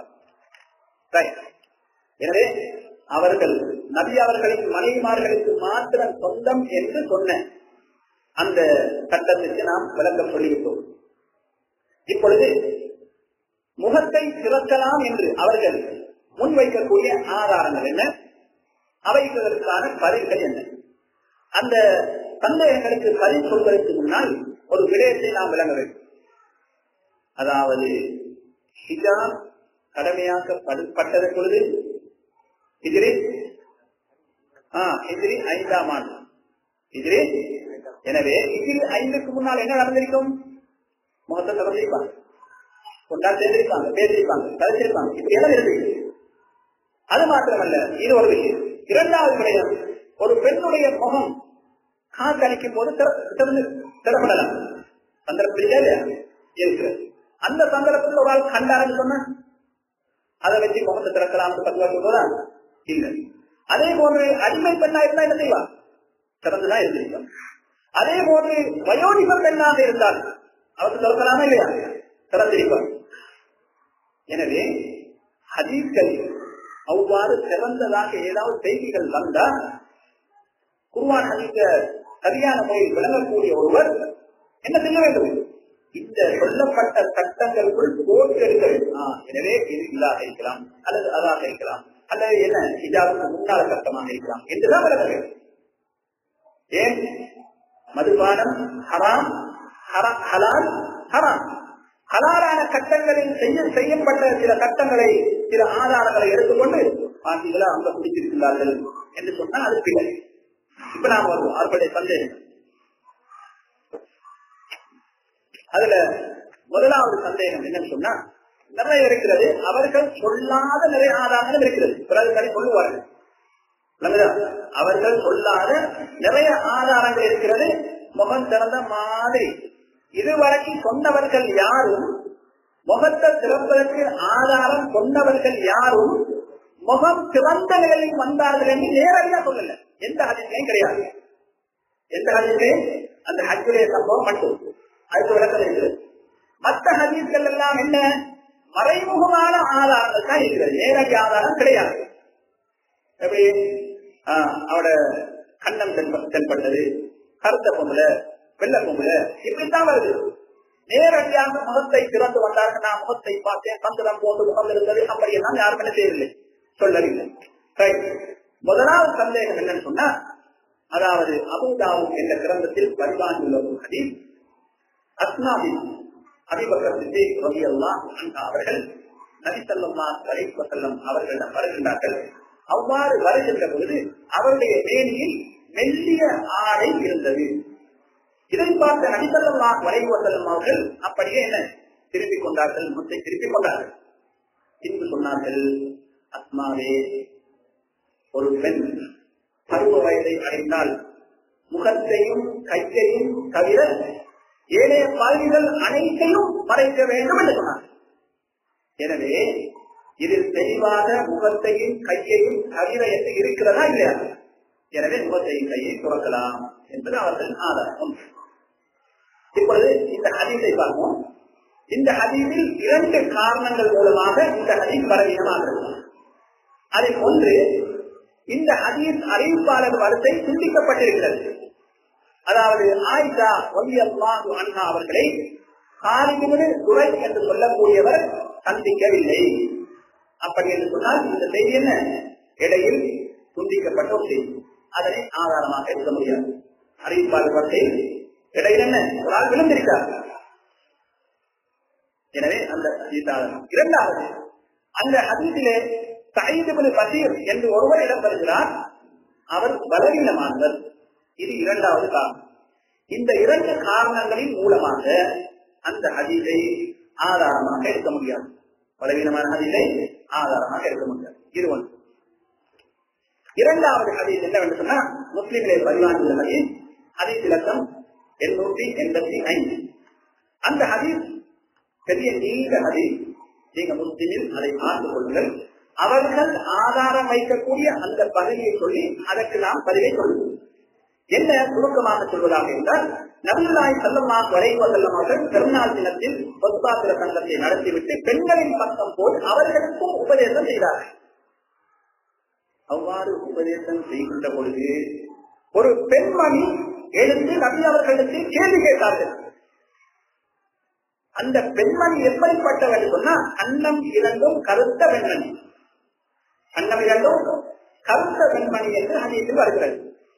எனவே அவர்கள் நபி அவர்களின் மனைவிமார்களுக்கு மாத்திரம் சொந்தம் என்று சொன்ன அந்த சட்டத்திற்கு நாம் விளக்கம் சொல்லிவிட்டோம் இப்பொழுது முகத்தை திறக்கலாம் என்று அவர்கள் முன்வைக்கக்கூடிய ஆதாரங்கள் என்ன அவைகளுக்கான பதில்கள் என்ன அந்த சந்தேகங்களுக்கு பதில் சொல்வதற்கு முன்னால் ஒரு விடயத்தை நாம் விளங்க வேண்டும் அதாவது ஹிஜாப் கடமையாக்கப்பட்டதன் பொழுது ஹிஜ்ரி ஆஹ் ஹிஜ்ரி ஐந்தாம் ஆண்டு ஹிஜ்ரி எனவே ஹிஜ்ரி ஐந்துக்கு முன்னால் என்ன நடந்திருக்கும் முகத்தை திறந்திருப்பாங்க கொண்டா சேர்ந்திருப்பாங்க பேசியிருப்பாங்க கதைச்சிருப்பாங்க இப்படி எல்லாம் இருக்கு அது மாத்திரமல்ல இது ஒரு விஷயம் இரண்டாவது விடயம் ஒரு பெண்ணுடைய முகம் காத்தளிக்கும் போது திறந்து திறப்படலாம் சந்தர்ப்பம் இல்லையா இல்லையா இருக்கிறது அந்த சந்தர்ப்பத்தில் ஒரு ஆள் கண்டாருன்னு சொன்ன அதை வச்சு முகத்தை திறக்கலாம் பத்துவா சொல்றதா இல்லை அதே போன்று அடிமை பெண்ணா இருந்தா என்ன செய்வா திறந்துதான் இருந்திருப்பார் அதே போன்று வயோதிப பெண்ணாக இருந்தால் அவருக்கு திறக்கலாமா இல்லையா திறந்திருப்பார் எனவே ஹதீஸ்கள் அவ்வாறு சிறந்ததாக ஏதாவது செய்திகள் வந்தா குருவான் ஹதீஸ சரியான முறையில் விளங்கக்கூடிய ஒருவர் என்ன செய்ய வேண்டும் இந்த சொல்லப்பட்ட சட்டங்களுக்குள் போட்டு எடுக்க வேண்டும் ஆ, எனவே இது இல்லாத இருக்கலாம் அல்லது அதாக இருக்கலாம் அல்லது என்ன ஹிஜாபுக்கு முன்னால சட்டமாக இருக்கலாம் என்றுதான் விளங்க வேண்டும் ஏன் மதுபானம் ஹராம் ஹரா- ஹலால் ஹராம் ஹலாலான சட்டங்களில் செய்ய செய்யப்பட்ட சில சட்டங்களை சில ஆதாரங்களை எடுத்துக்கொண்டு பார்த்தீங்களா அங்க குடித்திருக்கிறார்கள் என்று சொன்னா அது பிழை இப்ப நாம வருவோம் அவர்களுடைய சந்தேகம் அதுல முதலாவது சந்தேகம் என்னன்னு சொன்னா நிறைய இருக்கிறது அவர்கள் சொல்லாத நிறைய ஆதாரங்களும் இருக்கிறது பிறகு தனி சொல்லுவார்கள் விளங்குதா? அவர்கள் சொல்லாத நிறைய ஆதாரங்கள் இருக்கிறது முகம் திறந்த மாதிரி இதுவரைக்கும் சொன்னவர்கள் யாரும் முகத்தை திறப்பதற்கு ஆதாரம் சொன்னவர்கள் யாரும் முகம் திறந்த நிலையில் வந்தார்கள் என்று நேரடியா சொல்லல எந்த ஹதீஸ்லையும் கிடையாது எந்த ஹதீஸ்லையும் அந்த ஹஜ்ஜுடைய சம்பவம் மட்டும் அதுக்கு விளக்கம் இருக்கிறது மற்ற ஹதீஸ்கள் எல்லாம் என்ன மறைமுகமான ஆதாரங்கள் தான் இருக்கிறது நேரடி ஆதாரம் கிடையாது எப்படி ஆஹ், அவட கண்ணம் தென்ப- தென்பட்டது கருத்த பொம்புல வெள்ள பொம்புல இப்படித்தான் வருது நேரடியாக முகத்தை திறந்து வந்தார்கள் நான் முகத்தை பார்த்தேன் சந்திரம் போன்று முகம் இருந்தது அப்படியெல்லாம் யாரும் என்ன செய்யவில்லை சொல்லவில்லை Right. முதலாவது சந்தேகம் என்னன்னு சொன்னா அதாவது அபுதாவு என்ற கிரந்தத்தில் பதிவாகியுள்ள ஒரு ஹதீஸ் அஸ்னாபின் அபிபக்கர் சித்திக் ரலியல்லாஹு அன்ஹு அவர்கள் நபி ஸல்லல்லாஹு அலைஹி வஸல்லம் அவர்களிடம் வருகின்றார்கள் அவ்வாறு வருகின்ற பொழுது அவருடைய மேனியில் மெல்லிய ஆடை இருந்தது இதை பார்த்த நபி ஸல்லல்லாஹு அலைஹி வஸல்லம் அவர்கள் அப்படியே என்ன திருப்பிக் கொண்டார்கள் முத்தை திருப்பிக் கொண்டார்கள் பின்பு சொன்னார்கள் அஸ்மாவே ஒரு பெண் பருவ வயதை அடைந்தால் முகத்தையும் கையையும் தவிர ஏனைய பகுதிகள் அனைத்தையும் மறைக்க வேண்டும் என்று சொன்னார் எனவே இதில் தெளிவாக முகத்தையும் கையையும் தவிர என்று இருக்கிறதா இல்லையா எனவே முகத்தையும் கையை துறக்கலாம் என்பது அவர்கள் ஆதாரம் இப்பொழுது இந்த ஹதீஸை பார்ப்போம் இந்த ஹதீஸில் இரண்டு காரணங்கள் மூலமாக இந்த ஹதீஸ் பலவீனமாகிறது அதில் ஒன்று இந்த ஹதீஸ் அறிவிப்பாளர் வரிசை துண்டிக்கப்பட்டிருக்கிறது அதாவது ஆயிஷா ஒல்லியல்லாஹு அண்ணா அவர்களை காலிமிடு துறை என்று சொல்லக்கூடியவர் சந்திக்கவில்லை அப்படி என்று சொன்னால் இந்த செய்தி என்ன இடையில் துண்டிக்கப்பட்ட ஒரு செய்தி அதனை ஆதாரமாக எடுக்க முடியாது அறிவிப்பாளர் வரிசையில் இடையில் என்ன ஒரு ஆள் விழுந்திருக்கார் எனவே அந்த ஹதீஸ் ஆதாரம் இரண்டாவது அந்த ஹதீஸிலே சயீதுபின் பசீர் என்று ஒருவர் இடம் வருகிறார் அவர் பலவீனமானவர் இது இரண்டாவது காரணம் இந்த இரண்டு காரணங்களின் மூலமாக அந்த ஹதீஸை ஆதாரமாக எடுக்க முடியாது பலவீனமான ஹதீஸை ஆதாரமாக எடுக்க முடியாது இது ஒன்று இரண்டாவது ஹதீஸ் என்னவென்று சொன்னா முஸ்லிம்களே பதிவான ஹதீஸ் ஹதீஸ் இலக்கம் எண்ணூற்றி எண்பத்தி ஐந்து அந்த ஹதீஸ் பெரிய நீண்ட ஹதீஸ் நீங்க முஸ்லிமில் அதை பார்த்துக் கொள்ளுங்கள் அவர்கள் ஆதாரம் வைக்கக்கூடிய அந்த பகுதியை சொல்லி அதற்கு நாம் பதிலை சொல்லுவோம் என்ன சுருக்கமாக சொல்வதாக என்றால் நபிகளாய் செல்லம்மா வரைவ செல்லம் அவர்கள் பெருநாள் தினத்தில் பொதுபாத்திர சங்கத்தை நடத்திவிட்டு பெண்களின் பக்கம் போல் அவர்களுக்கும் உபதேசம் செய்தார்கள் அவ்வாறு உபதேசம் செய்கின்ற பொழுது ஒரு பெண்மணி எழுந்து நபி அவர்களிடத்தில் கேள்வி கேட்டார்கள் அந்த பெண்மணி எப்படிப்பட்டவர் சொன்னா அன்னம் இரண்டும் கருத்த பெண்மணி அன்னம் இரண்டும் கருத்த பெண்மணி என்று ஹதீஸில் வருகிறது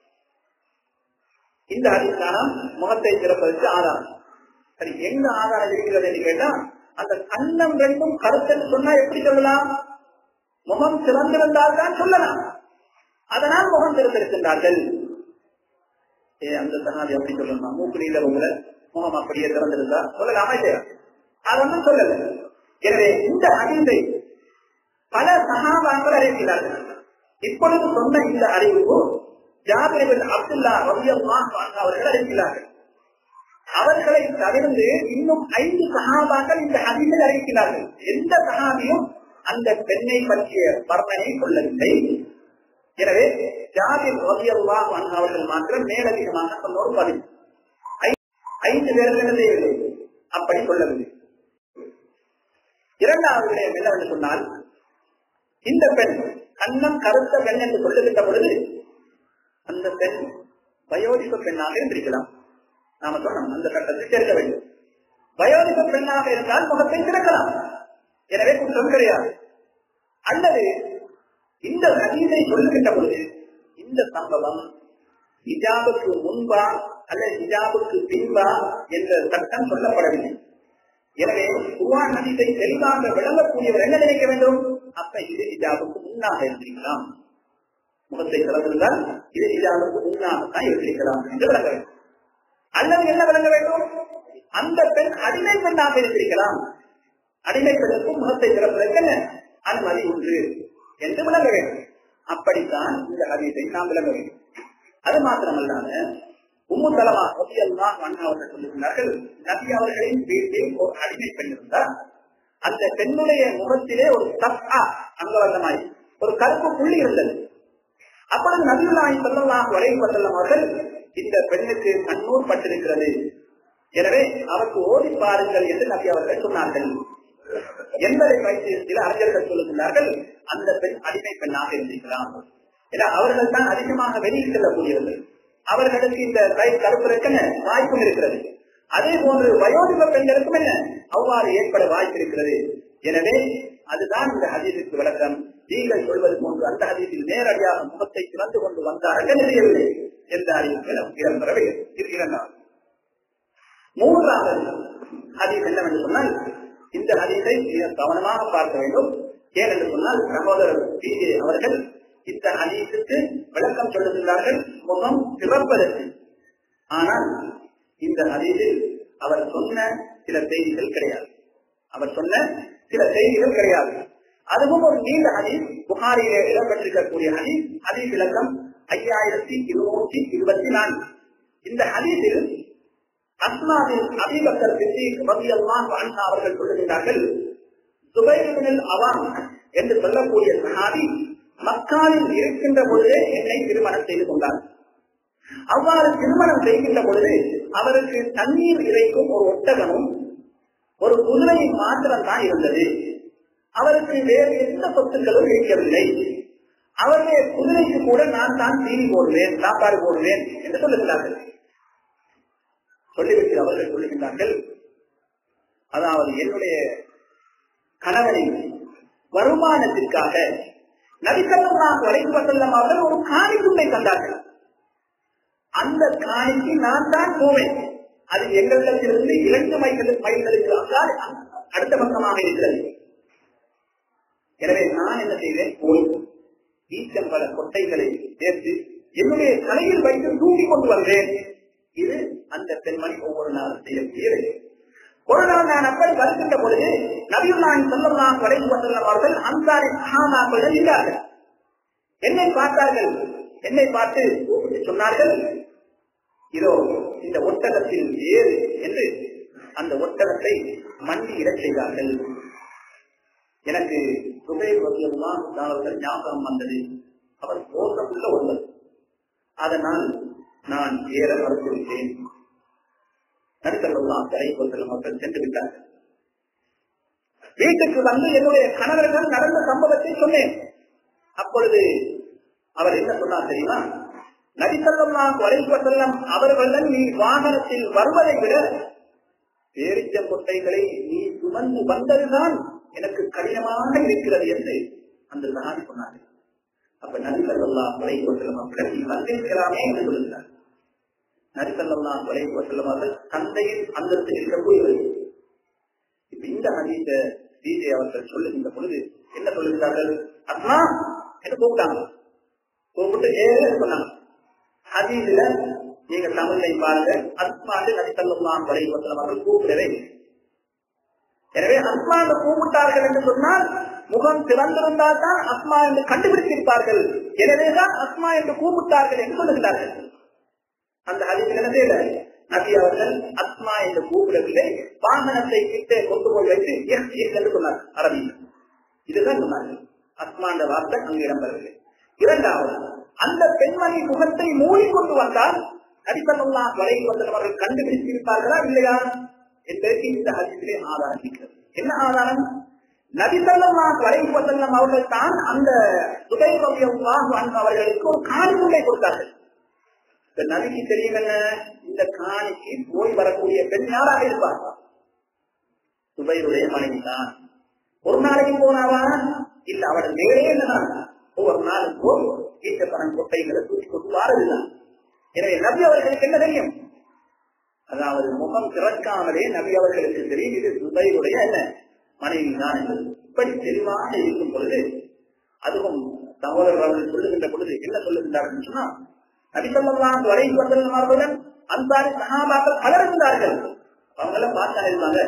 இந்த ஹதீஸ்தானம் முகத்தை திறப்பதற்கு ஆதாரம் சரி எங்க ஆதாரம் இருக்கிறது என்று கேட்டா அந்த அன்னம் ரெண்டும் கருத்தன்னு சொன்னா எப்படி சொல்லலாம் முகம் திறந்திருந்தால் தான் சொல்லலாம் அதனால் முகம் திறந்திருக்கின்றார்கள் ஏ அந்த சகாதி அப்படி சொல்லணும் மூக்கு நீல உங்களை முகம் அப்படியே திறந்திருந்தா சொல்லலாமா இல்லையா அது ஒன்றும் சொல்லல எனவே இந்த அறிவை பல சகாபாக்கள் அறிவிக்கிறார்கள் இப்பொழுது சொன்ன இந்த அறிவு ஜாபிரிபின் அப்துல்லா ரவியல்லாஹு அன்ஹு அவர்கள் அறிவிக்கிறார்கள் அவர்களை தவிர்த்து இன்னும் ஐந்து சகாபாக்கள் இந்த ஹதீஸை அறிவிக்கிறார்கள் எந்த சகாபியும் அந்த பெண்ணை பற்றிய வர்ணனை சொல்லவில்லை எனவே ஜாபிர் ரவியல்லாஹு அன்ஹு அவர்கள் மாத்திரம் மேலதிகமாக சொன்ன ஒரு பதில் ஐ- ஐந்து பேர்கள் என்ன செய்யவில்லை அப்படி சொல்லவில்லை இரண்டாவது விடயம் என்னவென்று சொன்னால் இந்த பெண் கண்ணம் கருத்த பெண் என்று சொல்லுகின்ற பொழுது அந்த பெண் வயோதிப பெண்ணாக இருந்திருக்கலாம் நாம சொன்னோம் அந்த சட்டத்தை சேர்க்க வேண்டும் வயோதிப பெண்ணாக இருந்தால் முகத்தை திறக்கலாம் எனவே குற்றம் கிடையாது அல்லது இந்த ஹதீஸை சொல்லுகின்ற பொழுது இந்த சம்பவம் ஹிஜாபுக்கு முன்பா அல்லது ஹிஜாபுக்கு பின்பா என்ற சட்டம் சொல்லப்படவில்லை எனவே குர்ஆன் ஹதீஸை தெளிவாக விளங்கக்கூடியவர் என்ன நினைக்க வேண்டும் அப்ப இது ஹிஜாபுக்கு முன்னாக இருந்திருக்கலாம் முகத்தை திறந்திருந்தால் இது ஹிஜாபுக்கு முன்னாக தான் இருந்திருக்கலாம் என்று விளங்க வேண்டும் அல்லது என்ன விளங்க வேண்டும் அந்த பெண் அடிமை பெண்ணாக இருந்திருக்கலாம் அடிமை பெண்ணுக்கும் முகத்தை திறப்பதற்கு என்ன அனுமதி உண்டு என்று விளங்க வேண்டும் அப்படித்தான் இந்த ஹதீஸை நாம் விளங்க வேண்டும் அது மாத்திரமல்லாத உம்மு தலமா ரபியல்லாஹ் அண்ணா அவர்கள் சொல்லுகிறார்கள் நபி அவர்களின் வீட்டில் ஒரு அடிமை பெண் இருந்தார் அந்த பெண்ணுடைய முகத்திலே ஒரு தப்பா அங்கவந்தமாய் ஒரு கருப்பு புள்ளி இருந்தது அப்பொழுது நபியுல்லாஹி ஸல்லல்லாஹு அலைஹி வஸல்லம் அவர்கள் இந்த பெண்ணுக்கு கண்ணூர் பட்டிருக்கிறது எனவே அவருக்கு ஓடி பாருங்கள் என்று நபி அவர்கள் சொன்னார்கள் என்பதை வைத்து சில அறிஞர்கள் சொல்லுகிறார்கள் அந்த பெண் அடிமை பெண்ணாக இருந்திருக்கலாம் ஏன்னா அவர்கள் தான் அதிகமாக வெளியில் செல்லக்கூடியவர்கள் அவர்களுக்கு இந்த கை கருப்பிற்கென வாய்ப்பும் இருக்கிறது அதே போன்று வயோதிப பெண்களுக்கும் என்ன அவ்வாறு ஏற்பட வாய்ப்பு இருக்கிறது எனவே அதுதான் இந்த ஹதீஸுக்கு விளக்கம் நீங்கள் சொல்வது போன்று அந்த ஹதீஸில் நேரடியாக முகத்தை திறந்து கொண்டு வந்தார்கள் என்ன செய்யவில்லை என்ற அறிவிப்பு நமக்கு இடம்பெறவே இருக்கிறார் மூன்றாவது ஹதீஸ் என்னவென்று சொன்னால் இந்த ஹதீஸை மிக கவனமாக பார்க்க வேண்டும் ஏனென்று சொன்னால் சகோதரர் பி ஜே அவர்கள் இந்த ஹதீஸுக்கு விளக்கம் சொல்லுகிறார்கள் முகம் திறப்பதற்கு ஆனால் இந்த ஹதீஸில் அவர் சொன்ன சில செய்திகள் கிடையாது அவர் சொன்ன சில செய்திகள் கிடையாது அதுவும் ஒரு நீண்ட ஹதீஸ் புகாரிலே இடம்பெற்றிருக்கக்கூடிய ஹதீஸ் ஹதீஸ் விளக்கம் ஐயாயிரத்தி இருநூற்றி இருபத்தி நான்கு இந்த ஹதீஸில் அஸ்மாவின் அபிபக்கர் சித்திக் ரலியல்லாஹு அன்ஹா அவர்கள் சொல்லுகிறார்கள் சுபைரிபினில் அவாம் என்று சொல்லக்கூடிய சஹாபி மக்காவில் இருக்கின்ற பொழுதே என்னை திருமணம் செய்து கொண்டார் அவ்வாறு திருமணம் செய்கின்ற பொழுது அவருக்கு தண்ணீர் இறைக்கும் ஒரு ஒட்டகமும் ஒரு குதிரை மாத்திரம் தான் இருந்தது அவருக்கு வேறு எந்த சொத்துக்களும் இருக்கவில்லை அவருடைய குதிரைக்கு கூட நான் தான் தீனி போடுவேன் சாப்பாடு போடுவேன் என்று சொல்லுகிறார்கள் சொல்லிவிட்டு அவர்கள் சொல்லுகின்றார்கள் அதாவது என்னுடைய கணவனின் வருமானத்திற்காக நபிக்கல்லாம் வரைந்து வசல்லம் அவர்கள் ஒரு காணி துண்டை தந்தார்கள் அந்த காணிக்கு நான் தான் போவேன் அது எங்களிடத்திலிருந்து இரண்டு மைல்கள் மைல்களுக்கு அங்கால் அடுத்த பக்கமாக இருக்கிறது எனவே நான் என்ன செய்வேன் போய் ஈச்சம்பழ கொட்டைகளை சேர்த்து என்னுடைய தலையில் வைத்து தூக்கி கொண்டு வருவேன் இது அந்த பெண்மணி ஒவ்வொரு நாளும் செய்யக்கூடிய வேலை ஒரு நாள் நான் அப்படி வருகின்ற பொழுது நபியுல்லாஹி ஸல்லல்லாஹு அலைஹி வஸல்லம் அவர்கள் அன்சாரி சஹாபாக்கள் இருந்தார்கள் என்னை பார்த்தார்கள் என்னை பார்த்து கூப்பிட்டு சொன்னார்கள் இதோ இந்த ஒட்டகத்தில் ஏறு என்று அந்த ஒட்டகத்தை மண்டியிடச் செய்தார்கள் எனக்கு சுபேர் வசியம்லாம் அவர்கள் ஞாபகம் வந்தது அவர் மோசமுள்ள ஒருவர் அதனால் நான் ஏற மறுத்துவிட்டேன் நடுத்தலாம் தலைவர்கள் மக்கள் சென்று விட்டார்கள் வீட்டுக்கு வந்து என்னுடைய கணவர்கள் நடந்த சம்பவத்தை சொன்னேன் அப்பொழுது அவர் என்ன சொன்னார் தெரியுமா நடித்தல்லாம் வரைவு செல்லம் அவர்களுடன் நீ வாகனத்தில் வருவதை விட பேரிச்ச கொட்டைகளை நீ சுமந்து வந்ததுதான் எனக்கு கடினமாக இருக்கிறது என்று அந்த சகாதி சொன்னார் அப்ப நடித்தல்லாம் வரைவு செல்லம் அவர்கள் நீ வந்திருக்கலாமே என்று சொல்லுகிறார் நரிசல்லாம் வரைவு செல்லம் அவர்கள் தந்தையின் அந்தஸ்து இருக்கக்கூடியவர்கள் இப்ப இந்த ஹதீஸ டிஜே அவர்கள் சொல்லுகின்ற பொழுது என்ன சொல்லுகிறார்கள் அத்மா என்று கூப்பிட்டாங்க கூப்பிட்டு ஏழு சொன்னாங்க ஹதீஸ்ல நீங்க தமிழை பாருங்க அஸ்மாண்டு நரிசல்லாம் வரைவு செல்லம் அவர்கள் கூப்பிடவே இல்லை. எனவே அஸ்மா என்று கூப்பிட்டார்கள் என்று சொன்னால் முகம் திறந்திருந்தால் தான் அஸ்மா என்று கண்டுபிடித்திருப்பார்கள் எனவேதான் அஸ்மா என்று கூப்பிட்டார்கள் என்று சொல்லுகிறார்கள் அந்த ஹதீஸில் என்ன செய்யல நபி அவர்கள் அஸ்மா என்று கூப்பிடவில்லை வாகனத்தை கிட்டே கொண்டு போய் வைத்து எஸ் எஸ் என்று சொன்னார் அரபியில் இதுதான் சொன்னார்கள் அஸ்மா என்ற வார்த்தை அங்கு இடம்பெறவில்லை இரண்டாவது அந்த பெண்மணி முகத்தை மூடிக்கொண்டு வந்தால் நபிசல்லா வரைவு வந்தவர்கள் கண்டுபிடித்திருப்பார்களா இல்லையா என்பதற்கு இந்த ஹதீஸிலே ஆதாரம் இருக்கிறது என்ன ஆதாரம் நபிசல்லாம் வரைவு வசல்லம் அவர்கள் தான் அந்த சுதை அவர்களுக்கு ஒரு காணி முண்டை கொடுத்தார்கள் இந்த நபிக்கு தெரியும் என்ன இந்த காணிக்கு போய் வரக்கூடிய பெண் யாராக இருப்பார் சுபைருடைய மனைவி தான் ஒரு நாளைக்கு போனாவா இல்ல அவட வேலையே என்னதான் ஒவ்வொரு நாளும் போய் வீட்டு பணம் கொட்டைகளை தூக்கி கொண்டு வாரதுதான் எனவே நபி அவர்களுக்கு என்ன தெரியும் அதாவது முகம் திறக்காமலே நபி அவர்களுக்கு தெரியும் இது சுபைருடைய என்ன மனைவி தான் என்பது இப்படி தெளிவாக இருக்கும் பொழுது அதுவும் சகோதரர் அவர்கள் சொல்லுகின்ற பொழுது என்ன சொல்லுகின்றார்கள் சொன்னா நபிசல்லாம் வரை வசல்லம் அன்சாரி சகாபாக்கள் பலர் இருந்தார்கள் அவங்க எல்லாம் பார்த்தா இருந்தாங்க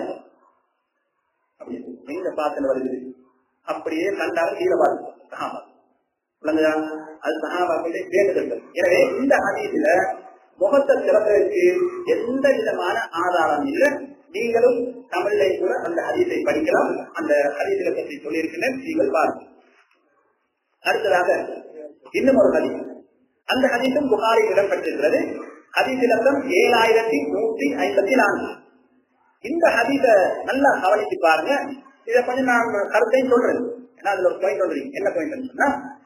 எங்க பார்த்தன வருது அப்படியே கண்டாலும் கீழே பார்த்து சகாபா விளங்குதா அது சகாபாக்களுடைய வேண்டுதல்கள் எனவே இந்த ஹதீஸ்ல முகத்தை திறப்பதற்கு எந்த விதமான ஆதாரம் இல்லை நீங்களும் தமிழிலே கூட அந்த ஹதீஸை படிக்கலாம் அந்த ஹதீஸை பற்றி சொல்லியிருக்கிறேன் நீங்கள் பாருங்கள் அடுத்ததாக இன்னும் ஒரு ஹதீஸ் அந்த ஹதீஸும் புகாரி இடம்பெற்றிருக்கிறது ஹதீஸ் இலக்கம் ஏழாயிரத்தி நூற்றி ஐம்பத்தி நான்கு இந்த ஹதீஸ நல்லா கவனித்து பாருங்க இதை கொஞ்சம் நான் கருத்தையும் சொல்றேன் ஏன்னா அதுல ஒரு பாயிண்ட் சொல்றீங்க என்ன பாயிண்ட் சொன்னா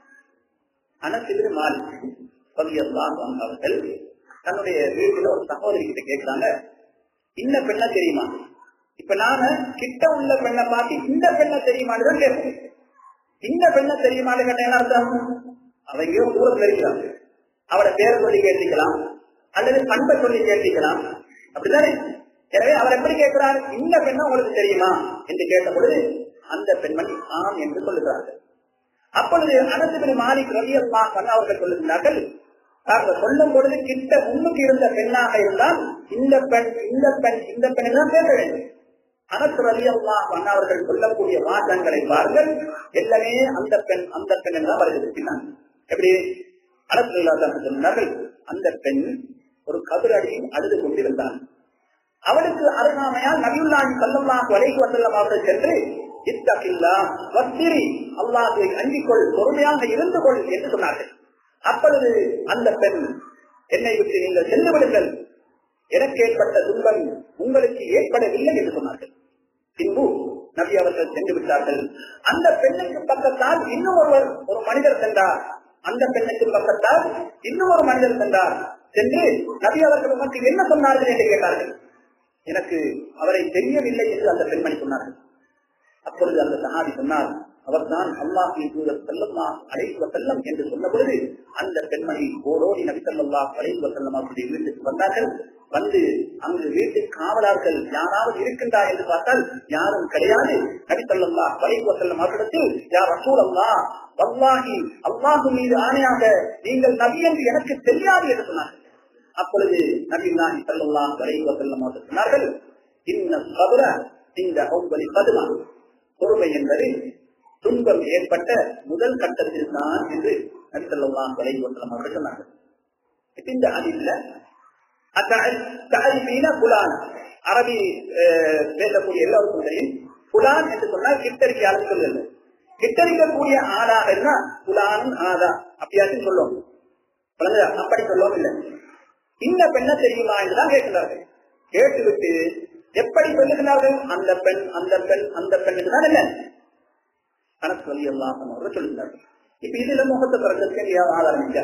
அனசிறு மாறி அவர்கள் தன்னுடைய வீட்டுல ஒரு சகோதரி கிட்ட கேட்கிறாங்க இந்த பெண்ணை தெரியுமா இப்ப நாம கிட்ட உள்ள பெண்ணை பார்த்து இந்த பெண்ணை தெரியுமான்னு தான் கேட்போம் இந்த பெண்ணை தெரியுமான்னு கேட்ட என்ன அர்த்தம் அவங்க தூரத்துல இருக்கிறாங்க அவட பேரை சொல்லி கேட்டுக்கலாம் அல்லது பண்பை சொல்லி கேட்டுக்கலாம் அப்படிதானே எனவே அவர் எப்படி கேட்கிறார் இந்த பெண்ணை உங்களுக்கு தெரியுமா என்று கேட்ட பொழுது அந்த பெண்மணி ஆம் என்று சொல்லுகிறார்கள் அப்பொழுது அனசுபின் மாலிக் ரவியல்லா பண்ண அவர்கள் சொல்லுகிறார்கள் தாங்கள் சொல்லும் பொழுது கிட்ட முன்னுக்கு இருந்த பெண்ணாக இருந்தால் இந்த பெண் இந்த பெண் இந்த பெண்ணை தான் பேச வேண்டும் அனசு ரவியல்லா பண்ண அவர்கள் சொல்லக்கூடிய வாசங்களை பாருங்கள் எல்லாமே அந்த பெண் அந்த பெண் தான் வருகிறது எப்படி அனசு சொன்னார்கள் அந்த பெண் ஒரு கதிரடியில் அழுது கொண்டிருந்தான் அவளுக்கு அருகாமையால் நபியுல்லாஹி ஸல்லல்லாஹு அலைஹி வஸல்லம் அவர்கள் சென்று இத்தகில்லா வஸ்திரி அல்லாஹ்வை அஞ்சிக்கொள் பொறுமையாக இருந்து கொள் என்று சொன்னார்கள் அப்பொழுது அந்த பெண் என்னை விட்டு நீங்கள் சென்று விடுங்கள் எனக்கு ஏற்பட்ட துன்பம் உங்களுக்கு ஏற்படவில்லை என்று சொன்னார்கள் பின்பு நபி அவர்கள் சென்று விட்டார்கள் அந்த பெண்ணுக்கு பக்கத்தால் இன்னும் ஒருவர் ஒரு மனிதர் சென்றார் அந்த பெண்ணுக்கு பக்கத்தால் இன்னும் ஒரு மனிதர் சென்றார் சென்று நபி அவர்கள் உனக்கு என்ன சொன்னார்கள் என்று கேட்டார்கள் எனக்கு அவரை தெரியவில்லை என்று அந்த பெண்மணி சொன்னார்கள் அப்பொழுது அந்த சஹாபி சொன்னார் அவர்தான் அல்லாஹின் தூதர் செல்லம்மா அழைத்துவ செல்லம் என்று சொன்ன பொழுது அந்த பெண்மணி ஓடோடி நபி சல்லா அழைத்துவ செல்லம் அவருடைய வீட்டுக்கு வந்தார்கள் வந்து அங்கு வீட்டு காவலார்கள் யாராவது இருக்கின்றா என்று பார்த்தால் யாரும் கிடையாது நபி சொல்லல்லா அழைத்துவ செல்லம் அவரிடத்தில் யார் ரசூல் அல்லா வல்லாஹி அல்லாஹு மீது ஆணையாக நீங்கள் நபி என்று எனக்கு தெரியாது என்று சொன்னார்கள் அப்பொழுது நபிநாஹி சல்லல்லாஹு அலைஹி வஸல்லம் அவர்கள் சொன்னார்கள் இன்ன சபர இந்த ஒவ்வொரு பதுமா பொறுமை என்பது துன்பம் ஏற்பட்ட முதல் கட்டத்தில் தான் என்று நபி ஸல்லல்லாஹு அலைஹி வஸல்லம் அவர்கள் சொன்னார்கள் இப்ப இந்த ஹதீஸ்ல அத்தஅரிஃபீன புலான் அரபி பேசக்கூடிய எல்லோருக்கும் தெரியும் புலான் என்று சொன்னால் கிட்டறிக்கையாளர் சொல்லுங்க கிட்டறிக்கக்கூடிய ஆளாக இருந்தா புலானும் ஆதா அப்படியாச்சும் சொல்லுவோம் அப்படி சொல்லவும் இல்லை இந்த பெண்ணை தெரியுமா என்றுதான் கேட்கிறார்கள் கேட்டுவிட்டு எப்படி சொல்லுகிறார்கள் அந்த பெண் அந்த பெண் அந்த பெண் என்றுதான் இல்லை கணக்கு வழி எல்லாம் அவர்கள் சொல்லுகிறார்கள் இப்ப இதுல முகத்தை பிறந்ததுக்கு எங்கேயாவது ஆதாரம் இல்ல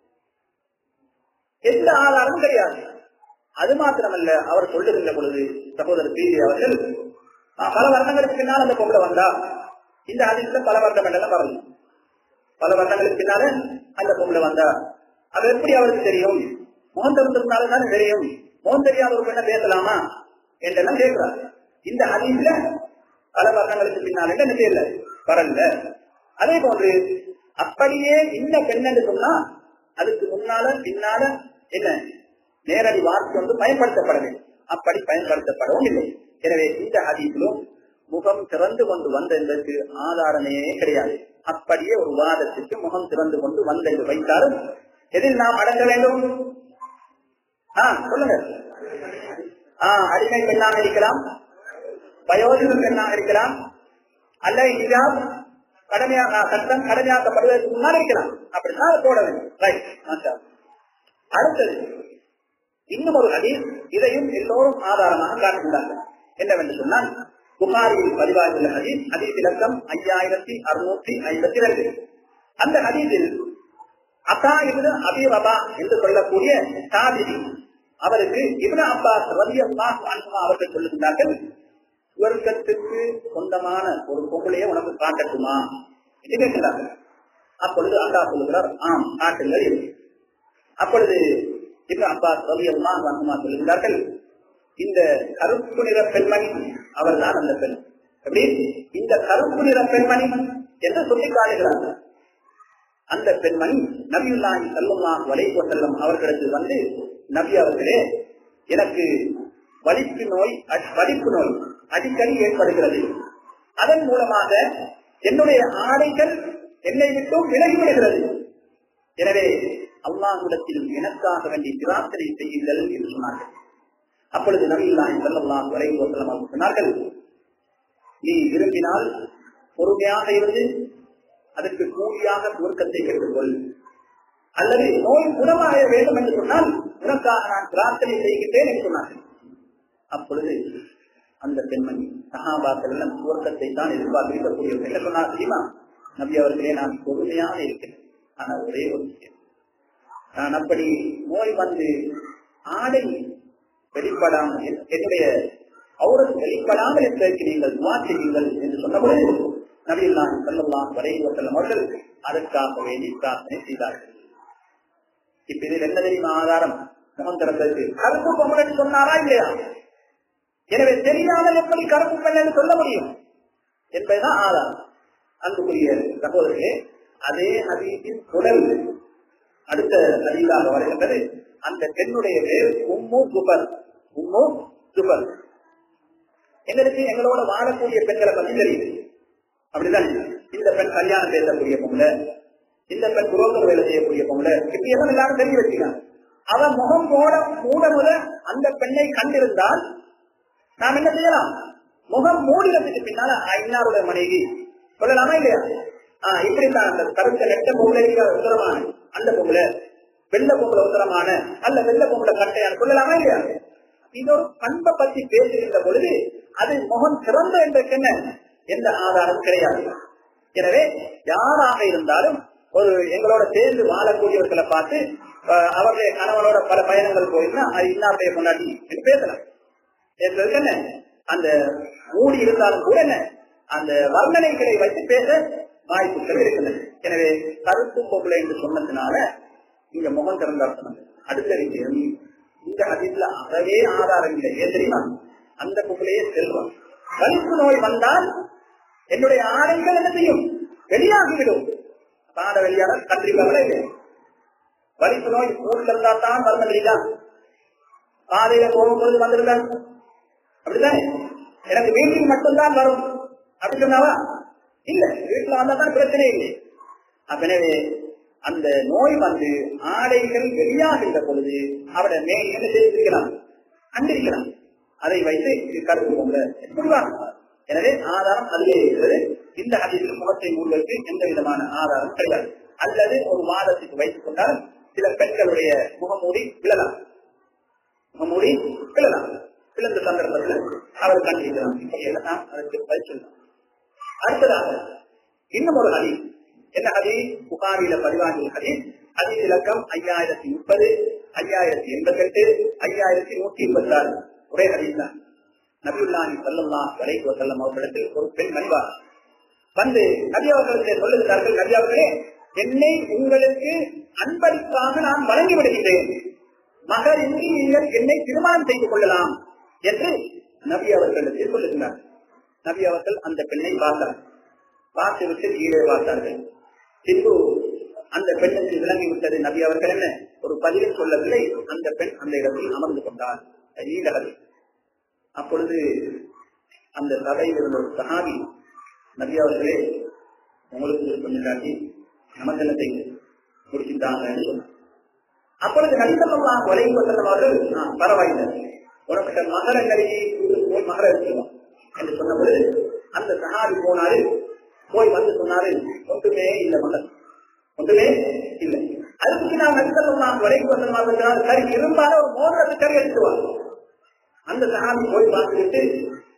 எந்த ஆதாரமும் கிடையாது அது மாத்திரமல்ல அவர் சொல்லுகின்ற பொழுது சகோதரர் பி அவர்கள் பல வருடங்களுக்கு பின்னால் அந்த பொம்பளை வந்தா இந்த அதிர்ஷ்டம் பல வருடம் என்றெல்லாம் வரணும் பல வருடங்களுக்கு பின்னால அந்த பொம்பளை வந்தா அது எப்படி அவருக்கு தெரியும் முகம் திறந்திருந்தாலும் தானே தெரியும் முகம் தெரியாத ஒரு பெண்ணை பேசலாமா என்றெல்லாம் கேட்கிறார் இந்த ஹதீஸ்ல பல வருடங்களுக்கு பின்னால் என்ன தெரியல வரல அதே போன்று அப்படியே இந்த பெண் என்று சொன்னா அதுக்கு முன்னால பின்னால என்ன நேரடி வார்த்தை வந்து பயன்படுத்தப்பட வேண்டும் அப்படி பயன்படுத்தப்படவும் இல்லை எனவே இந்த ஹதீஸிலும் முகம் திறந்து கொண்டு வந்த என்பதற்கு ஆதாரமே கிடையாது அப்படியே ஒரு வாதத்துக்கு முகம் திறந்து கொண்டு வந்த என்று வைத்தாலும் எதில் நாம் அடங்க வேண்டும் ஆஹ் சொல்லுங்க ஆஹ் அடிமை பெண்ணாக இருக்கலாம் வயோதிக பெண்ணாக இருக்கலாம் அல்ல ஹிஜாப் கடமையாக சட்டம் கடமையாக்கப்படுவதற்கு முன்னால் இருக்கலாம் அப்படிதான் அதை போட வேண்டும் ரைட் அடுத்தது இன்னும் ஒரு ஹதீஸ் இதையும் எல்லோரும் ஆதாரமாக காட்டுகிறார்கள் என்னவென்று சொன்னால் புகாரில் பதிவாகியுள்ள ஹதீஸ் ஹதீஸ் இலக்கம் ஐயாயிரத்தி அறுநூற்றி ஐம்பத்தி ரெண்டு அந்த ஹதீஸில் அத்தா இப்னு அபி ரபா என்று சொல்லக்கூடிய தாபிரி அவருக்கு இப்னு அப்பாஸ் ரலியல்லாஹு அன்ஹு அவர்கள் சொல்லுகிறார்கள் சுவர்க்கத்துக்கு சொந்தமான ஒரு பொருளையே உனக்கு காட்டட்டுமா என்று கேட்கிறார்கள் அப்பொழுது அல்லாஹ் சொல்லுகிறார் ஆம் காட்டுங்கள் என்று அப்பொழுது இப்னு அப்பாஸ் ரலியல்லாஹு அன்ஹு சொல்லுகிறார்கள் இந்த கருப்பு நிற பெண்மணி அவர்தான் அந்த பெண் எப்படி இந்த கருப்பு நிற பெண்மணி என்று சொல்லி காட்டுகிறார்கள் அந்த பெண்மணி நபியுல்லாஹி ஸல்லல்லாஹு அலைஹி வஸல்லம் அவர்களுக்கு வந்து நபி அவர்களே எனக்கு வலிப்பு நோய் அ- வலிப்பு நோய் அடிக்கடி ஏற்படுகிறது அதன் மூலமாக என்னுடைய ஆடைகள் என்னை விட்டும் விலகிவிடுகிறது எனவே அல்லாஹ்விடத்தில் எனக்காக வேண்டி பிரார்த்தனை செய்யுங்கள் என்று சொன்னார்கள் அப்பொழுது நபியுல்லாஹி ஸல்லல்லாஹு அலைஹி வஸல்லம் அவர்கள் சொன்னார்கள் நீ விரும்பினால் பொறுமையாக இருந்து அதற்கு கூலியாக சுவர்க்கத்தை பெற்றுக்கொள் அல்லது நோய் குணமாக வேண்டும் என்று சொன்னால் உனக்காக நான் பிரார்த்தனை செய்கின்றேன் என்று சொன்னார்கள் அப்பொழுது அந்த பெண்மணி சகாபாக்கள் எல்லாம் சுவர்க்கத்தை தான் எதிர்பார்த்து இருக்கக்கூடியவர்கள் என்ன சொன்னார் தெரியுமா நபி அவர்களே நான் பொறுமையாக இருக்கிறேன் ஆனால் ஒரே ஒரு விஷயம் நான் அப்படி நோய் வந்து ஆடை வெளிப்படாமல் என்- என்னுடைய அவுரத் வெளிப்படாமல் இருப்பதற்கு நீங்கள் துவா செய்யுங்கள் என்று சொன்னபொழுது நபியுல்லாஹி ஸல்லல்லாஹு அலைஹி வஸல்லம் அவர்கள் அதற்காக வேண்டி பிரார்த்தனை செய்தார்கள் இப்ப இதில் என்ன தெரியுமா ஆதாரம் முகம் திறந்தது கருப்பு பொம்மன் சொன்னாரா இல்லையா எனவே தெரியாமல் எப்படி கருப்பு பெண் என்று சொல்ல முடியும் என்பதுதான் ஆதாரம் அன்புக்குரிய சகோதரர்களே அதே ஹதீஸின் தொடர்ந்து அடுத்த ஹதீஸாக வருகின்றது அந்த பெண்ணுடைய பேர் உம்மு சுபர் உம்மு சுபர் எங்களுக்கு எங்களோட வாழக்கூடிய பெண்களை பத்தி தெரியுது அப்படிதான் இந்த பெண் கல்யாணம் பேசக்கூடிய பொம்பளை இந்த பெண் புரோகர் வேலை செய்யக்கூடிய பொம்பளை இப்படி எல்லாம் எல்லாரும் தெரிஞ்சு வச்சுக்கலாம் அவன் முகம் மூட மூட முத அந்த பெண்ணை கண்டிருந்தால் நாம் என்ன செய்யலாம் முகம் மூடினதுக்கு பின்னால இன்னாருடைய மனைவி சொல்லலாமா இல்லையா ஆஹ் இப்படித்தான் அந்த கருத்த நெட்ட பொம்பளை உத்தரமான அந்த பொம்பளை வெள்ள பொம்பளை உத்தரமான அல்ல வெள்ள பொம்பளை கட்டையான சொல்லலாமா இல்லையா இது ஒரு பண்பை பத்தி பேசுகின்ற பொழுது அது முகம் சிறந்த என்றதுக்கு என்ன எந்த ஆதாரம் கிடையாது எனவே யாராக இருந்தாலும் ஒரு எங்களோட சேர்ந்து வாழக்கூடியவர்களை பார்த்து அஹ், அவருடைய கணவனோட பல பயணங்கள் போயிருந்தா அது இன்னாருடைய முன்னாடி என்று பேசலாம் என்பதற்கு என்ன அந்த மூடி இருந்தாலும் கூட என்ன அந்த வர்ணனைகளை வைத்து பேச வாய்ப்புகள் இருக்கின்றன எனவே கருத்து பொருளை என்று சொன்னதுனால இங்க முகம் திறந்த அர்த்தம் அடுத்த விஷயம் இந்த அதிர்ல அறவே ஆதாரம் இல்லை ஏன் தெரியுமா அந்த பொருளையே செல்வம் வலிப்பு நோய் வந்தால் என்னுடைய ஆடைகள் என்ன செய்யும் வெளியாகிவிடும் பாட வெளியாக கண்டிப்பாக இல்லை வலிப்பு நோய் ஊர்ல இருந்தா தான் வர முடியுதா பாதையில போகும்போது வந்திருக்காங்க அப்படித்தானே எனக்கு வீட்டுக்கு மட்டும்தான் வரும் அப்படி சொன்னாவா இல்ல வீட்டுல வந்தா தான் பிரச்சனை இல்லை அப்ப எனவே அந்த நோய் வந்து ஆடைகள் வெளியாகின்ற பொழுது அவரை மேல் என்ன செய்திருக்கலாம் கண்டிருக்கலாம் அதை வைத்து இது கருத்து போங்க புரிவாங்க எனவே ஆதாரம் அதிலே இருக்கிறது இந்த அதில் முகத்தை மூடுவதற்கு எந்த விதமான ஆதாரம் கிடையாது அல்லது ஒரு வாதத்துக்கு வைத்துக் கொண்டால் சில பெண்களுடைய முகமூடி விழலாம் முகமூடி விழலாம் விழுந்த சந்தர்ப்பத்தில் அவர் கண்டிருக்கலாம் இப்படியெல்லாம் நாம் அதற்கு பதில் சொல்லலாம் அடுத்ததாக இன்னும் ஒரு ஹதி என்ன ஹதி புகாரில பதிவாகிய ஹதி ஹதி இலக்கம் ஐயாயிரத்தி முப்பது ஐயாயிரத்தி எண்பத்தி எட்டு ஐயாயிரத்தி நூத்தி எண்பத்தி ஆறு ஒரே ஹதீஸ் தான் நபியுல்லாஹி ஸல்லல்லாஹு அலைஹி வஸல்லம் அவர்களிடத்தில் ஒரு பெண் மனிதர் வந்து நபி அவர்களுக்கு சொல்லுகிறார்கள் நபி அவர்களே என்னை உங்களுக்கு அன்பளிப்பாக நான் வழங்கி விடுகின்றேன் மகர் இன்றி நீங்கள் என்னை திருமணம் செய்து கொள்ளலாம் என்று நபி அவர்களுக்கு சொல்லுகிறார் நபி அவர்கள் அந்த பெண்ணை பார்த்தார் பார்த்து விட்டு கீழே பார்த்தார்கள் பின்பு அந்த பெண்ணுக்கு விளங்கி விட்டது நபி அவர்கள் என்ன ஒரு பதில் சொல்லவில்லை அந்த பெண் அந்த இடத்தில் அமர்ந்து கொண்டார் நீலகல் அப்பொழுது அந்த சபையில் இருந்த ஒரு சகாபி நபி அவர்களே உங்களுக்கு விருப்பம் இல்லாட்டி நமக்கு என்ன செய்யுங்க முடிச்சுட்டாங்கன்னு சொன்னார் அப்பொழுது நபிசல்லாம் வலைவு வசனவர்கள் பரவாயில்லை உனக்கு மகர நடிகை போய் மகர எடுத்துவோம் என்று சொன்ன பொழுது அந்த சகாபி போனாரு போய் வந்து சொன்னாரு ஒன்றுமே இல்லை மகன் ஒன்றுமே இல்லை அதுக்கு நான் நபிசல்லாம் வலைவு வசனமாக சரி இருந்தாலும் ஒரு மோதிரத்தை கறி எடுத்துவாங்க அந்த சகாபி போய் பார்த்துட்டு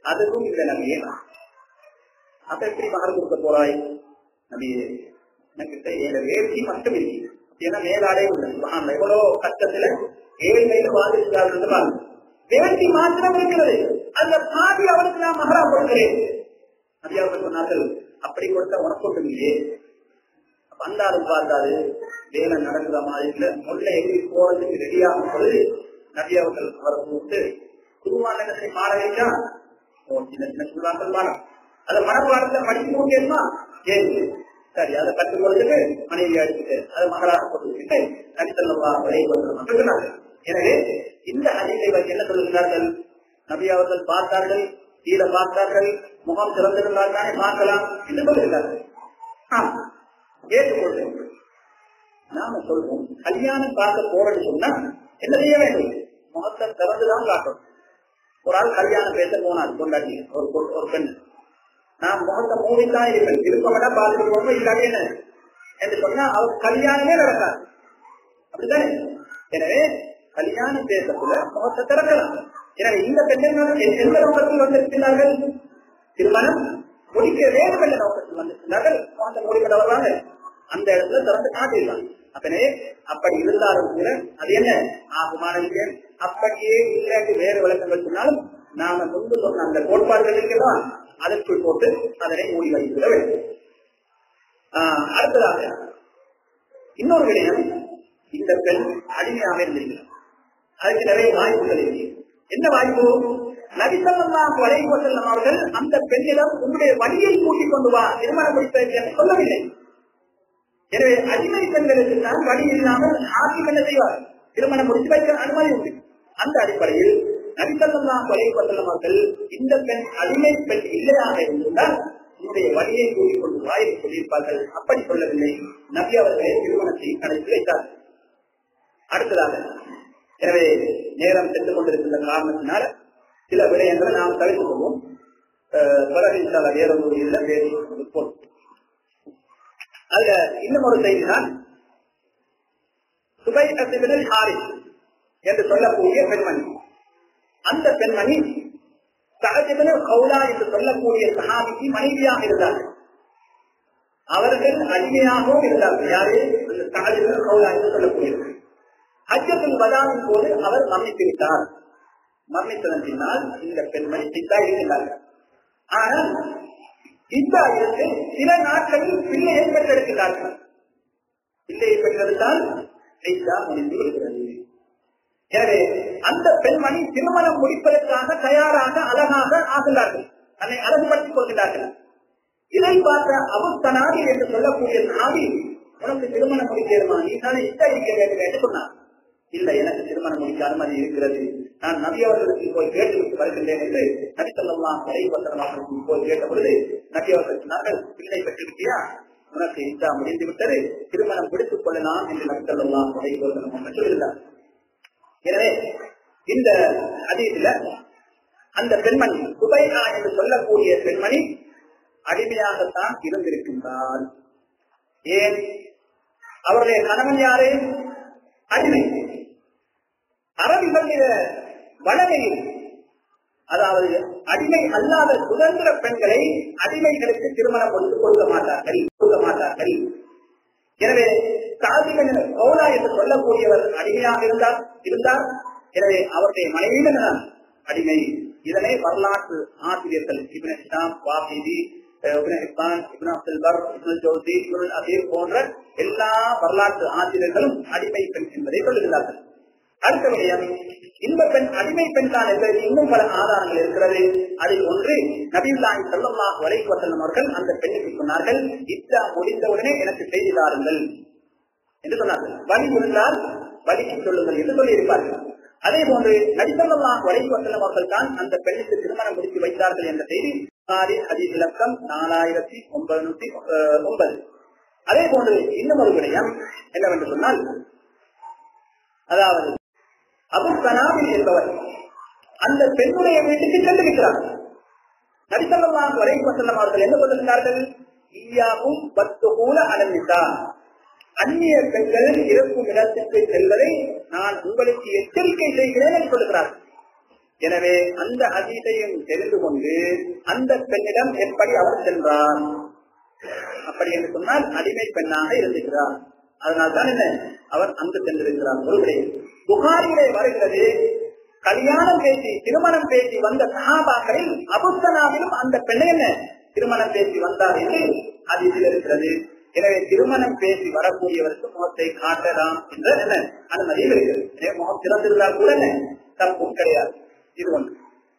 அதுவும் இந்த நபியே தான் அப்ப எப்படி மகர் கொடுக்க போறாய் நபியே என்கிட்ட ஏழு வேட்சி மட்டும் இருக்கு ஏன்னா மேலாடே உள்ளது எவ்வளவு கஷ்டத்துல ஏழ்மையில பாதிக்கிறார்கள் வேட்சி மாத்திரம் இருக்கிறது அந்த பாதி அவருக்கு நான் மகரா கொடுக்கிறேன் நபியாவுக்கு சொன்னார்கள் அப்படி கொடுத்த உனக்கு ஒன்றும் இல்லையே வந்தாலும் பார்த்தாரு வேலை நடக்கிற மாதிரி இல்ல முல்லை எங்கே போறதுக்கு ரெடியாகும் பொழுது நபி அவர்கள் அவரை கூப்பிட்டு குருவானத்தை பாட வைக்கா ஓ சின்ன சின்ன சுல்லாக்கள் பாடம் அதை மனப்பாடத்தை படிச்சு முடியுமா ஏன் சரி அதை கற்றுக் கொடுத்துட்டு மனைவி அடிச்சுட்டு அதை மகளாக கொடுத்துட்டு நடித்தல்லவா வரை சொன்னாங்க எனவே இந்த அதிகை வச்சு என்ன சொல்லுகிறார்கள் நபி அவர்கள் பார்த்தார்கள் கீழே பார்த்தார்கள் முகம் திறந்திருந்தால் தானே பார்க்கலாம் என்று சொல்லுகிறார்கள் ஆமா ஏற்றுக்கொள்றேன் நாம சொல்றோம் கல்யாணம் பார்க்க போறேன்னு சொன்னா என்ன செய்ய வேண்டும் முகத்தை திறந்துதான் காட்டும் ஒரு ஆள் கல்யாணம் பேச போனார் கொண்டாட்டி ஒரு பொ- ஒரு பெண் நான் முகத்தை மூடித்தான் இருப்பேன் விருப்பப்பட பார்த்துட்டு போகணும் இல்லாட்டி என்ன என்று சொன்னா அவர் கல்யாணமே நடக்காது அப்படித்தானே எனவே கல்யாணம் பேசக்குள்ள முகத்தை திறக்கலாம் எனவே இந்த பெண்கள் எந்த நோக்கத்தில் வந்திருக்கிறார்கள் திருமணம் முடிக்க வேண்டும் என்ற நோக்கத்தில் வந்திருக்கிறார்கள் முகத்தை மூடிக்கொள்ள வருவாங்க அந்த இடத்துல திறந்து காட்டிடலாம் அப்பனே அப்படி இருந்தாலும் கூட அது என்ன ஆகுமான விஷயம் அப்படியே இல்லாட்டி வேறு விளக்கங்கள் சொன்னாலும் நாம முன்பு சொன்ன அந்த கோட்பாடுகள் இருக்கலாம் அதற்குள் போட்டு அதனை மூடி வைத்துவிட வேண்டும் ஆஹ் அடுத்ததாக இன்னொரு விடயம் இந்த பெண் அடிமையாக இருந்திருக்கிறார் அதுக்கு நிறைய வாய்ப்புகள் இருக்கு என்ன வாய்ப்பு நபிசல்லாம் வரைவு செல்லும் அவர்கள் அந்த பெண்ணிடம் உங்களுடைய வழியை கூட்டிக் கொண்டு வா திருமணம் முடிப்பதற்கு என்று சொல்லவில்லை எனவே அடிமை பெண்களுக்கு தான் வழி இல்லாமல் ஆட்சி என்ன செய்வார் திருமணம் முடித்து வைக்க அனுமதி உண்டு அந்த அடிப்படையில் நபிசல்லாம் வரைவு செல்லும் அவர்கள் இந்த பெண் அடிமை பெண் இல்லையாக இருந்திருந்தால் உன்னுடைய வழியை கூட்டிக் கொண்டு வா என்று சொல்லியிருப்பார்கள் அப்படி சொல்லவில்லை நபி அவர்களை திருமணத்தை அழைத்து வைத்தார் அடுத்ததாக எனவே நேரம் சென்று கொண்டிருக்கின்ற காரணத்தினால் சில விடயங்களை நாம் தவிர்த்துக் கொள்வோம் அஹ் பிறகு இன்ஷால்லா வேற ஒரு இதில் பேசி கொடுப்போம் அதுல இன்னும் ஒரு செய்தி தான் சுபை அசிபினல் ஹாரிஸ் என்று சொல்லக்கூடிய பெண்மணி அந்த பெண்மணி சகஜிபன கௌலா என்று சொல்லக்கூடிய சஹாபிக்கு மனைவியாக இருந்தார்கள் அவர்கள் அடிமையாகவும் இருந்தார்கள் யாரு அந்த சகஜிபன கௌலா என்று சொல்லக்கூடியவர்கள் ஹஜ்ஜத்துல் வதாவின் போது அவர் மரணித்து விட்டார் மரணித்ததன் பின்னால் இந்த பெண்மணி சித்தா இருக்கின்றார்கள் ஆனால் சித்தா இருந்து சில நாட்களில் பிள்ளையை பெற்றெடுக்கிறார்கள் பிள்ளையை பெற்றெடுத்தால் சித்தா முடிந்து விடுகிறது எனவே அந்த பெண்மணி திருமணம் முடிப்பதற்காக தயாராக அழகாக ஆகிறார்கள் தன்னை அழகுபடுத்திக் கொள்கிறார்கள் இதை பார்த்த அபுத்தனாதி என்று சொல்லக்கூடிய நாடி உனக்கு திருமணம் முடிக்கிறமா நீ தானே இஷ்ட இருக்க வேண்டும் என்று சொன்னார் இல்ல எனக்கு திருமணம் முடிக்க அனுமதி இருக்கிறது நான் நபி அவர்களுக்கு போய் கேட்டு வருகின்றேன் என்று நபி சொல்லலாம் கலை வசனமாக போய் கேட்ட பொழுது நபி அவர்கள் சொன்னார்கள் பிள்ளை பெற்றிருக்கியா உனக்கு இஷ்டா முடிந்து விட்டது திருமணம் முடித்துக் கொள்ளலாம் என்று நபி சொல்லலாம் கலை வசனம் சொல்லியிருந்தார் எனவே இந்த அதீதில அந்த பெண்மணி சுபைனா என்று சொல்லக்கூடிய பெண்மணி அடிமையாகத்தான் இருந்திருக்கின்றார் ஏன் அவருடைய கணவன் யாரு அடிமை அரபிகளுடைய வளமையில் அதாவது அடிமை அல்லாத சுதந்திர பெண்களை அடிமைகளுக்கு திருமணம் கொடுத்து கொடுக்க மாட்டார்கள் கொடுக்க மாட்டார்கள் எனவே சாதிகள் கௌலா என்று சொல்லக்கூடியவர் அடிமையாக இருந்தார் இருந்தார் எனவே அவருடைய மனைவியில அடிமை இதனை வரலாற்று ஆசிரியர்கள் இப்ன இஸ்லாம் வாசிதி இப்ன ஹிப்பான் இப்ன அப்துல் பர் இப்ன ஜோசி இப்னுல் அதீர் போன்ற எல்லா வரலாற்று ஆசிரியர்களும் அடிமை பெண் என்பதை சொல்லுகிறார்கள் அடுத்த விடயம் இந்த பெண் அடிமை பெண் தான் என்பது இன்னும் பல ஆதாரங்கள் இருக்கிறது அதில் ஒன்று நபியுல்லாஹி ஸல்லல்லாஹு அலைஹி வஸல்லம் அவர்கள் அந்த பெண்ணுக்கு சொன்னார்கள் இத்தா முடிந்தவுடனே எனக்கு செய்தி தாருங்கள் என்று சொன்னார்கள் வழி இருந்தால் வழிக்கு சொல்லுங்கள் என்று சொல்லியிருப்பார்கள் அதே போன்று நபிசல்லாஹு அலைஹி வஸல்லம் அவர்கள் தான் அந்த பெண்ணுக்கு திருமணம் முடித்து வைத்தார்கள் என்ற செய்தி புகாரி ஹதீஸ் இலக்கம் நாலாயிரத்தி ஒன்பது ஒன்பது அதே போன்று இன்னும் ஒரு விடயம் என்னவென்று சொன்னால் அதாவது அபு கனாபில் என்பவர் அந்த பெண்ணுடைய வீட்டுக்கு சென்றிருக்கிறார் நடிசல்லாம் வரைக்கும் செல்லம் அவர்கள் என்ன சொல்லுகிறார்கள் ஈயாவும் பத்து கூட அடங்கிட்டா அந்நிய பெண்கள் இருக்கும் இடத்திற்கு செல்வதை நான் உங்களுக்கு எச்சரிக்கை செய்கிறேன் என்று சொல்லுகிறார்கள் எனவே அந்த ஹதீஸையும் தெரிந்து கொண்டு அந்த பெண்ணிடம் எப்படி அவர் சென்றார் அப்படி என்று சொன்னால் அடிமை பெண்ணாக இருந்திருக்கிறார் அதனால்தான் என்ன அவர் அங்கு சென்றிருக்கிறார் ஒருவரே புகாரிலே வருகிறது கல்யாணம் பேசி திருமணம் பேசி வந்த சகாபாக்களில் அபுத்தனாவிலும் அந்த பெண்ணை என்ன திருமணம் பேசி வந்தார் என்று அதில் இருக்கிறது எனவே திருமணம் பேசி வரக்கூடியவருக்கு முகத்தை காட்டலாம் என்ற என்ன அனுமதியும் இருக்கிறது எனவே முகம் திறந்திருந்தால் கூட என்ன தப்பும் கிடையாது இது ஒன்று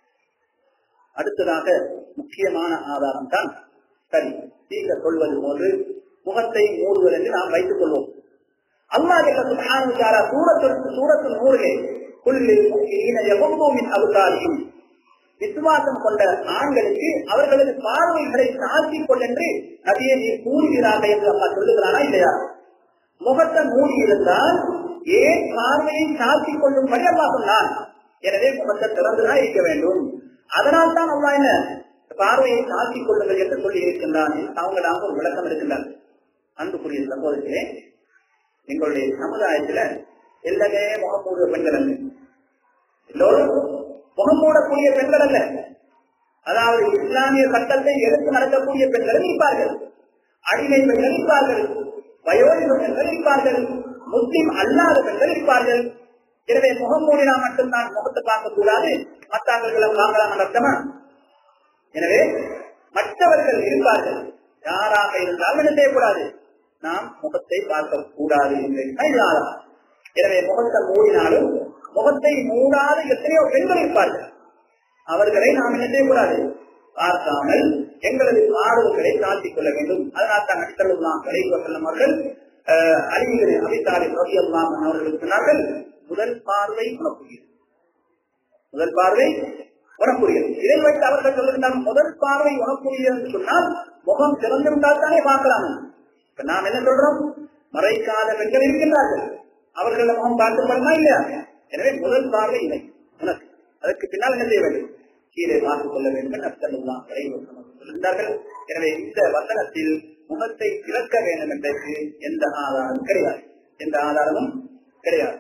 அடுத்ததாக முக்கியமான ஆதாரம் தான் சரி நீங்கள் சொல்வது போன்று முகத்தை மூடுவது என்று நாம் வைத்துக் கொள்வோம் அல்லாஹ் சுபானுச்சாரா சூரத்து சூரத்து நூறுகை குள்ளில் எவ்வளோமின் அவதாரியும் விசுவாசம் கொண்ட ஆண்களுக்கு அவர்களது பார்வைகளை தாழ்த்திக் கொள்ளென்று நபியை நீ கூறுகிறார்கள் என்று அம்மா சொல்லுகிறானா இல்லையா முகத்தை மூடி இருந்தால் ஏன் பார்வையை தாழ்த்திக் கொள்ளும்படி அல்லா சொன்னான் எனவே முகத்தை திறந்துதான் இருக்க வேண்டும் அதனால் தான் அல்லா என்ன பார்வையை தாழ்த்திக் கொள்ளுங்கள் என்று சொல்லி இருக்கின்றான் அவங்களாக ஒரு விளக்கம் இருக்கின்றார் அன்புக்குரிய சகோதரர்களே எங்களுடைய சமுதாயத்துல எல்லாமே முகம் மூடுற பெண்கள் அல்ல எல்லோரும் முகம் மூடக்கூடிய பெண்கள் அல்ல அதாவது இஸ்லாமிய சட்டத்தை எடுத்து நடக்கக்கூடிய பெண்கள் இருப்பார்கள் அடிமை பெண்கள் இருப்பார்கள் வயோதிக பெண்கள் இருப்பார்கள் முஸ்லிம் அல்லாத பெண்கள் இருப்பார்கள் எனவே முகம் மூடினா மட்டும்தான் முகத்தை பார்க்க கூடாது மற்றவர்களை வாங்கலாம் அர்த்தமா எனவே மற்றவர்கள் இருப்பார்கள் யாராக இருந்தாலும் என்ன செய்யக்கூடாது நாம் முகத்தை பார்க்க கூடாது என்று எனவே முகத்தை மூடினாலும் முகத்தை மூடாத எத்தனையோ பெண்கள் இருப்பார்கள் அவர்களை நாம் என்ன செய்யக்கூடாது பார்க்காமல் எங்களது ஆர்வங்களை தாழ்த்திக் கொள்ள வேண்டும் அதனால் தான் நடித்தலாம் கலைவசல்லம் அவர்கள் அறிவிகளை அபித்தாரி ரவியல்லாம் அவர்கள் சொன்னார்கள் முதல் பார்வை உணப்புகிறது முதல் பார்வை உணப்புரியது இதை வைத்து அவர்கள் சொல்லுகின்றார் முதல் பார்வை உணப்புரியது என்று சொன்னால் முகம் திறந்திருந்தால் தானே பார்க்கலாம் இப்ப நாம் என்ன சொல்றோம் மறைக்காத பெண்கள் இருக்கின்றார்கள் அவர்கள் முகம் பார்க்கப்படுமா இல்லையா எனவே முதல் பார்வை இல்லை உனக்கு அதற்கு பின்னால் என்ன செய்ய வேண்டும் கீழே பார்த்துக் கொள்ள வேண்டும் அர்த்தமெல்லாம் சொல்லுகிறார்கள் எனவே இந்த வசனத்தில் முகத்தை திறக்க வேண்டும் என்பதற்கு எந்த ஆதாரமும் கிடையாது எந்த ஆதாரமும் கிடையாது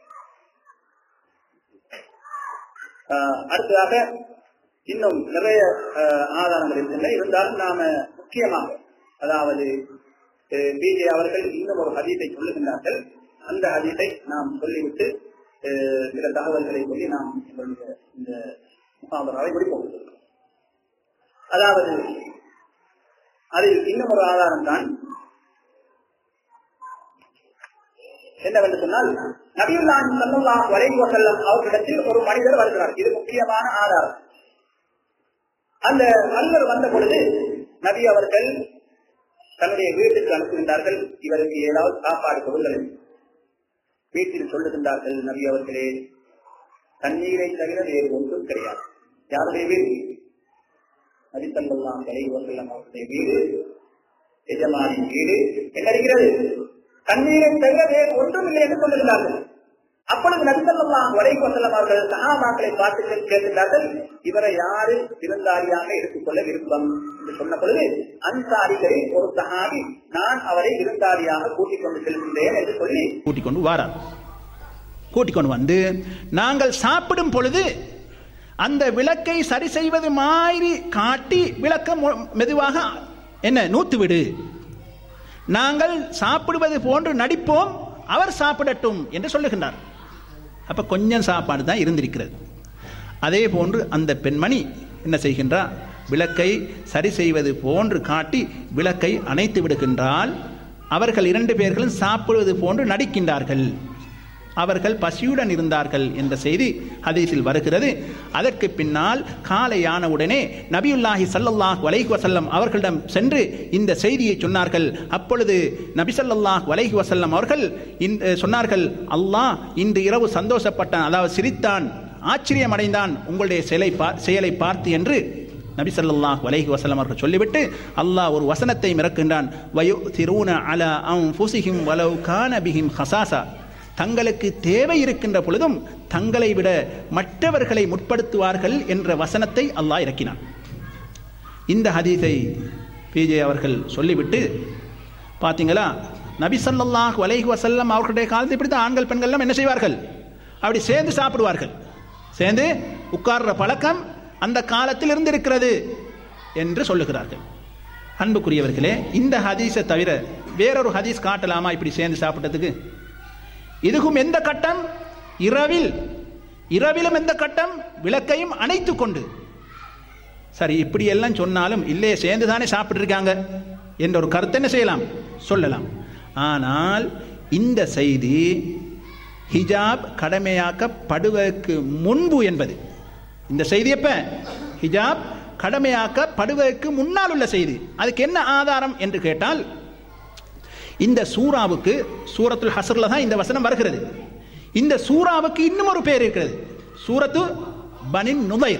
அடுத்ததாக இன்னும் நிறைய ஆதாரங்கள் இருக்கின்றன இருந்தாலும் நாம முக்கியமாக அதாவது பிஜே அவர்கள் இன்னும் ஒரு ஹதீஸை சொல்லுகின்றார்கள் அந்த ஹதீஸை நாம் சொல்லிவிட்டு சில தகவல்களை சொல்லி நாம் எங்களுடைய இந்த முகாமராவை முடிப்போம் அதாவது அதில் இன்னும் ஒரு ஆதாரம் தான் என்னவென்று சொன்னால் நபியுல்லாஹி ஸல்லல்லாஹு அலைஹி வஸல்லம் அவர்களிடத்தில் ஒரு மனிதர் வருகிறார் இது முக்கியமான ஆதாரம் அந்த மனிதர் வந்த பொழுது நபி அவர்கள் தன்னுடைய வீட்டுக்கு அனுப்புகின்றார்கள் இவருக்கு ஏதாவது சாப்பாடு கொடுங்கள் வீட்டில் சொல்லுகின்றார்கள் நபி அவர்களே தண்ணீரை தவிர வேறு ஒன்றும் கிடையாது யாருடைய வீடு நபித்தல்லாம் அலைஹி வஸல்லம் அவருடைய வீடு எஜமானி வீடு என்ன இருக்கிறது தண்ணீரை தவிர வேறு ஒன்றும் இல்லை என்று சொல்லுகிறார்கள் அப்பொழுது நபித்தல்லாம் வரைக்கு வசல்லம் அவர்கள் சகாபாக்களை பார்த்து கேட்கிறார்கள் இவரை யாரு விருந்தாளியாக எடுத்துக்கொள்ள விருப்பம் என்று சொன்ன பொழுது அன்சாரிகளில் ஒரு சகாபி நான் அவரை விருந்தாளியாக கூட்டிக் கொண்டு செல்கின்றேன் என்று சொல்லி கூட்டிக் கொண்டு வாரார் கூட்டிக் கொண்டு வந்து நாங்கள் சாப்பிடும் பொழுது அந்த விளக்கை சரி செய்வது மாதிரி காட்டி விளக்க மெதுவாக என்ன நூத்து விடு நாங்கள் சாப்பிடுவது போன்று நடிப்போம் அவர் சாப்பிடட்டும் என்று சொல்லுகின்றார் அப்ப கொஞ்சம் சாப்பாடு தான் இருந்திருக்கிறது அதே போன்று அந்த பெண்மணி என்ன செய்கின்றார் விளக்கை சரி செய்வது போன்று காட்டி விளக்கை அணைத்து விடுகின்றால் அவர்கள் இரண்டு பேர்களும் சாப்பிடுவது போன்று நடிக்கின்றார்கள் அவர்கள் பசியுடன் இருந்தார்கள் என்ற செய்தி ஹதீஸில் வருகிறது அதற்கு பின்னால் காலையான உடனே நபியுல்லாஹி சல்லல்லாஹ் வலைஹி வசல்லம் அவர்களிடம் சென்று இந்த செய்தியை சொன்னார்கள் அப்பொழுது நபி சல்லல்லாஹ் வலைஹி வசல்லம் அவர்கள் சொன்னார்கள் அல்லாஹ் இன்று இரவு சந்தோஷப்பட்டான் அதாவது சிரித்தான் ஆச்சரியம் அடைந்தான் உங்களுடைய செயலை செயலை பார்த்து என்று நபி சல்லாஹ் வலைஹி வசல்லம் அவர்கள் சொல்லிவிட்டு அல்லாஹ் ஒரு வசனத்தை மிறக்கின்றான் வயு திருன அல அம் ஃபுசிஹிம் வலவு கான பிஹிம் ஹசாசா தங்களுக்கு தேவை இருக்கின்ற பொழுதும் தங்களை விட மற்றவர்களை முற்படுத்துவார்கள் என்ற வசனத்தை அல்லாஹ் இறக்கினான் இந்த ஹதீஸை பிஜே அவர்கள் சொல்லிவிட்டு பார்த்தீங்களா நபி சல்லாஹ் வலைஹி வசல்லம் அவர்களுடைய காலத்தை இப்படி தான் ஆண்கள் பெண்கள்லாம் என்ன செய்வார்கள் அப்படி சேர்ந்து சாப்பிடுவார்கள் சேர்ந்து உட்கார்ற பழக்கம் அந்த காலத்தில் இருந்திருக்கிறது என்று சொல்லுகிறார்கள் அன்புக்குரியவர்களே இந்த ஹதீஸை தவிர வேறொரு ஹதீஸ் காட்டலாமா இப்படி சேர்ந்து சாப்பிட்டதுக்கு இதுக்கும் எந்த கட்டம் இரவில் இரவிலும் எந்த கட்டம் விளக்கையும் அணைத்து கொண்டு சரி இப்படி எல்லாம் சொன்னாலும் இல்லையே சேர்ந்து தானே சாப்பிட்டுருக்காங்க என்ற ஒரு கருத்து என்ன செய்யலாம் சொல்லலாம் ஆனால் இந்த செய்தி ஹிஜாப் கடமையாக்கப்படுவதற்கு முன்பு என்பது இந்த செய்தி எப்ப ஹிஜாப் கடமையாக்கப்படுவதற்கு முன்னால் உள்ள செய்தி அதுக்கு என்ன ஆதாரம் என்று கேட்டால் இந்த சூறாவுக்கு சூரத்துல் ஹசர்ல தான் இந்த வசனம் வருகிறது இந்த சூறாவுக்கு இன்னும் ஒரு பேர் இருக்கிறது சூரத்து பனின் நுதைர்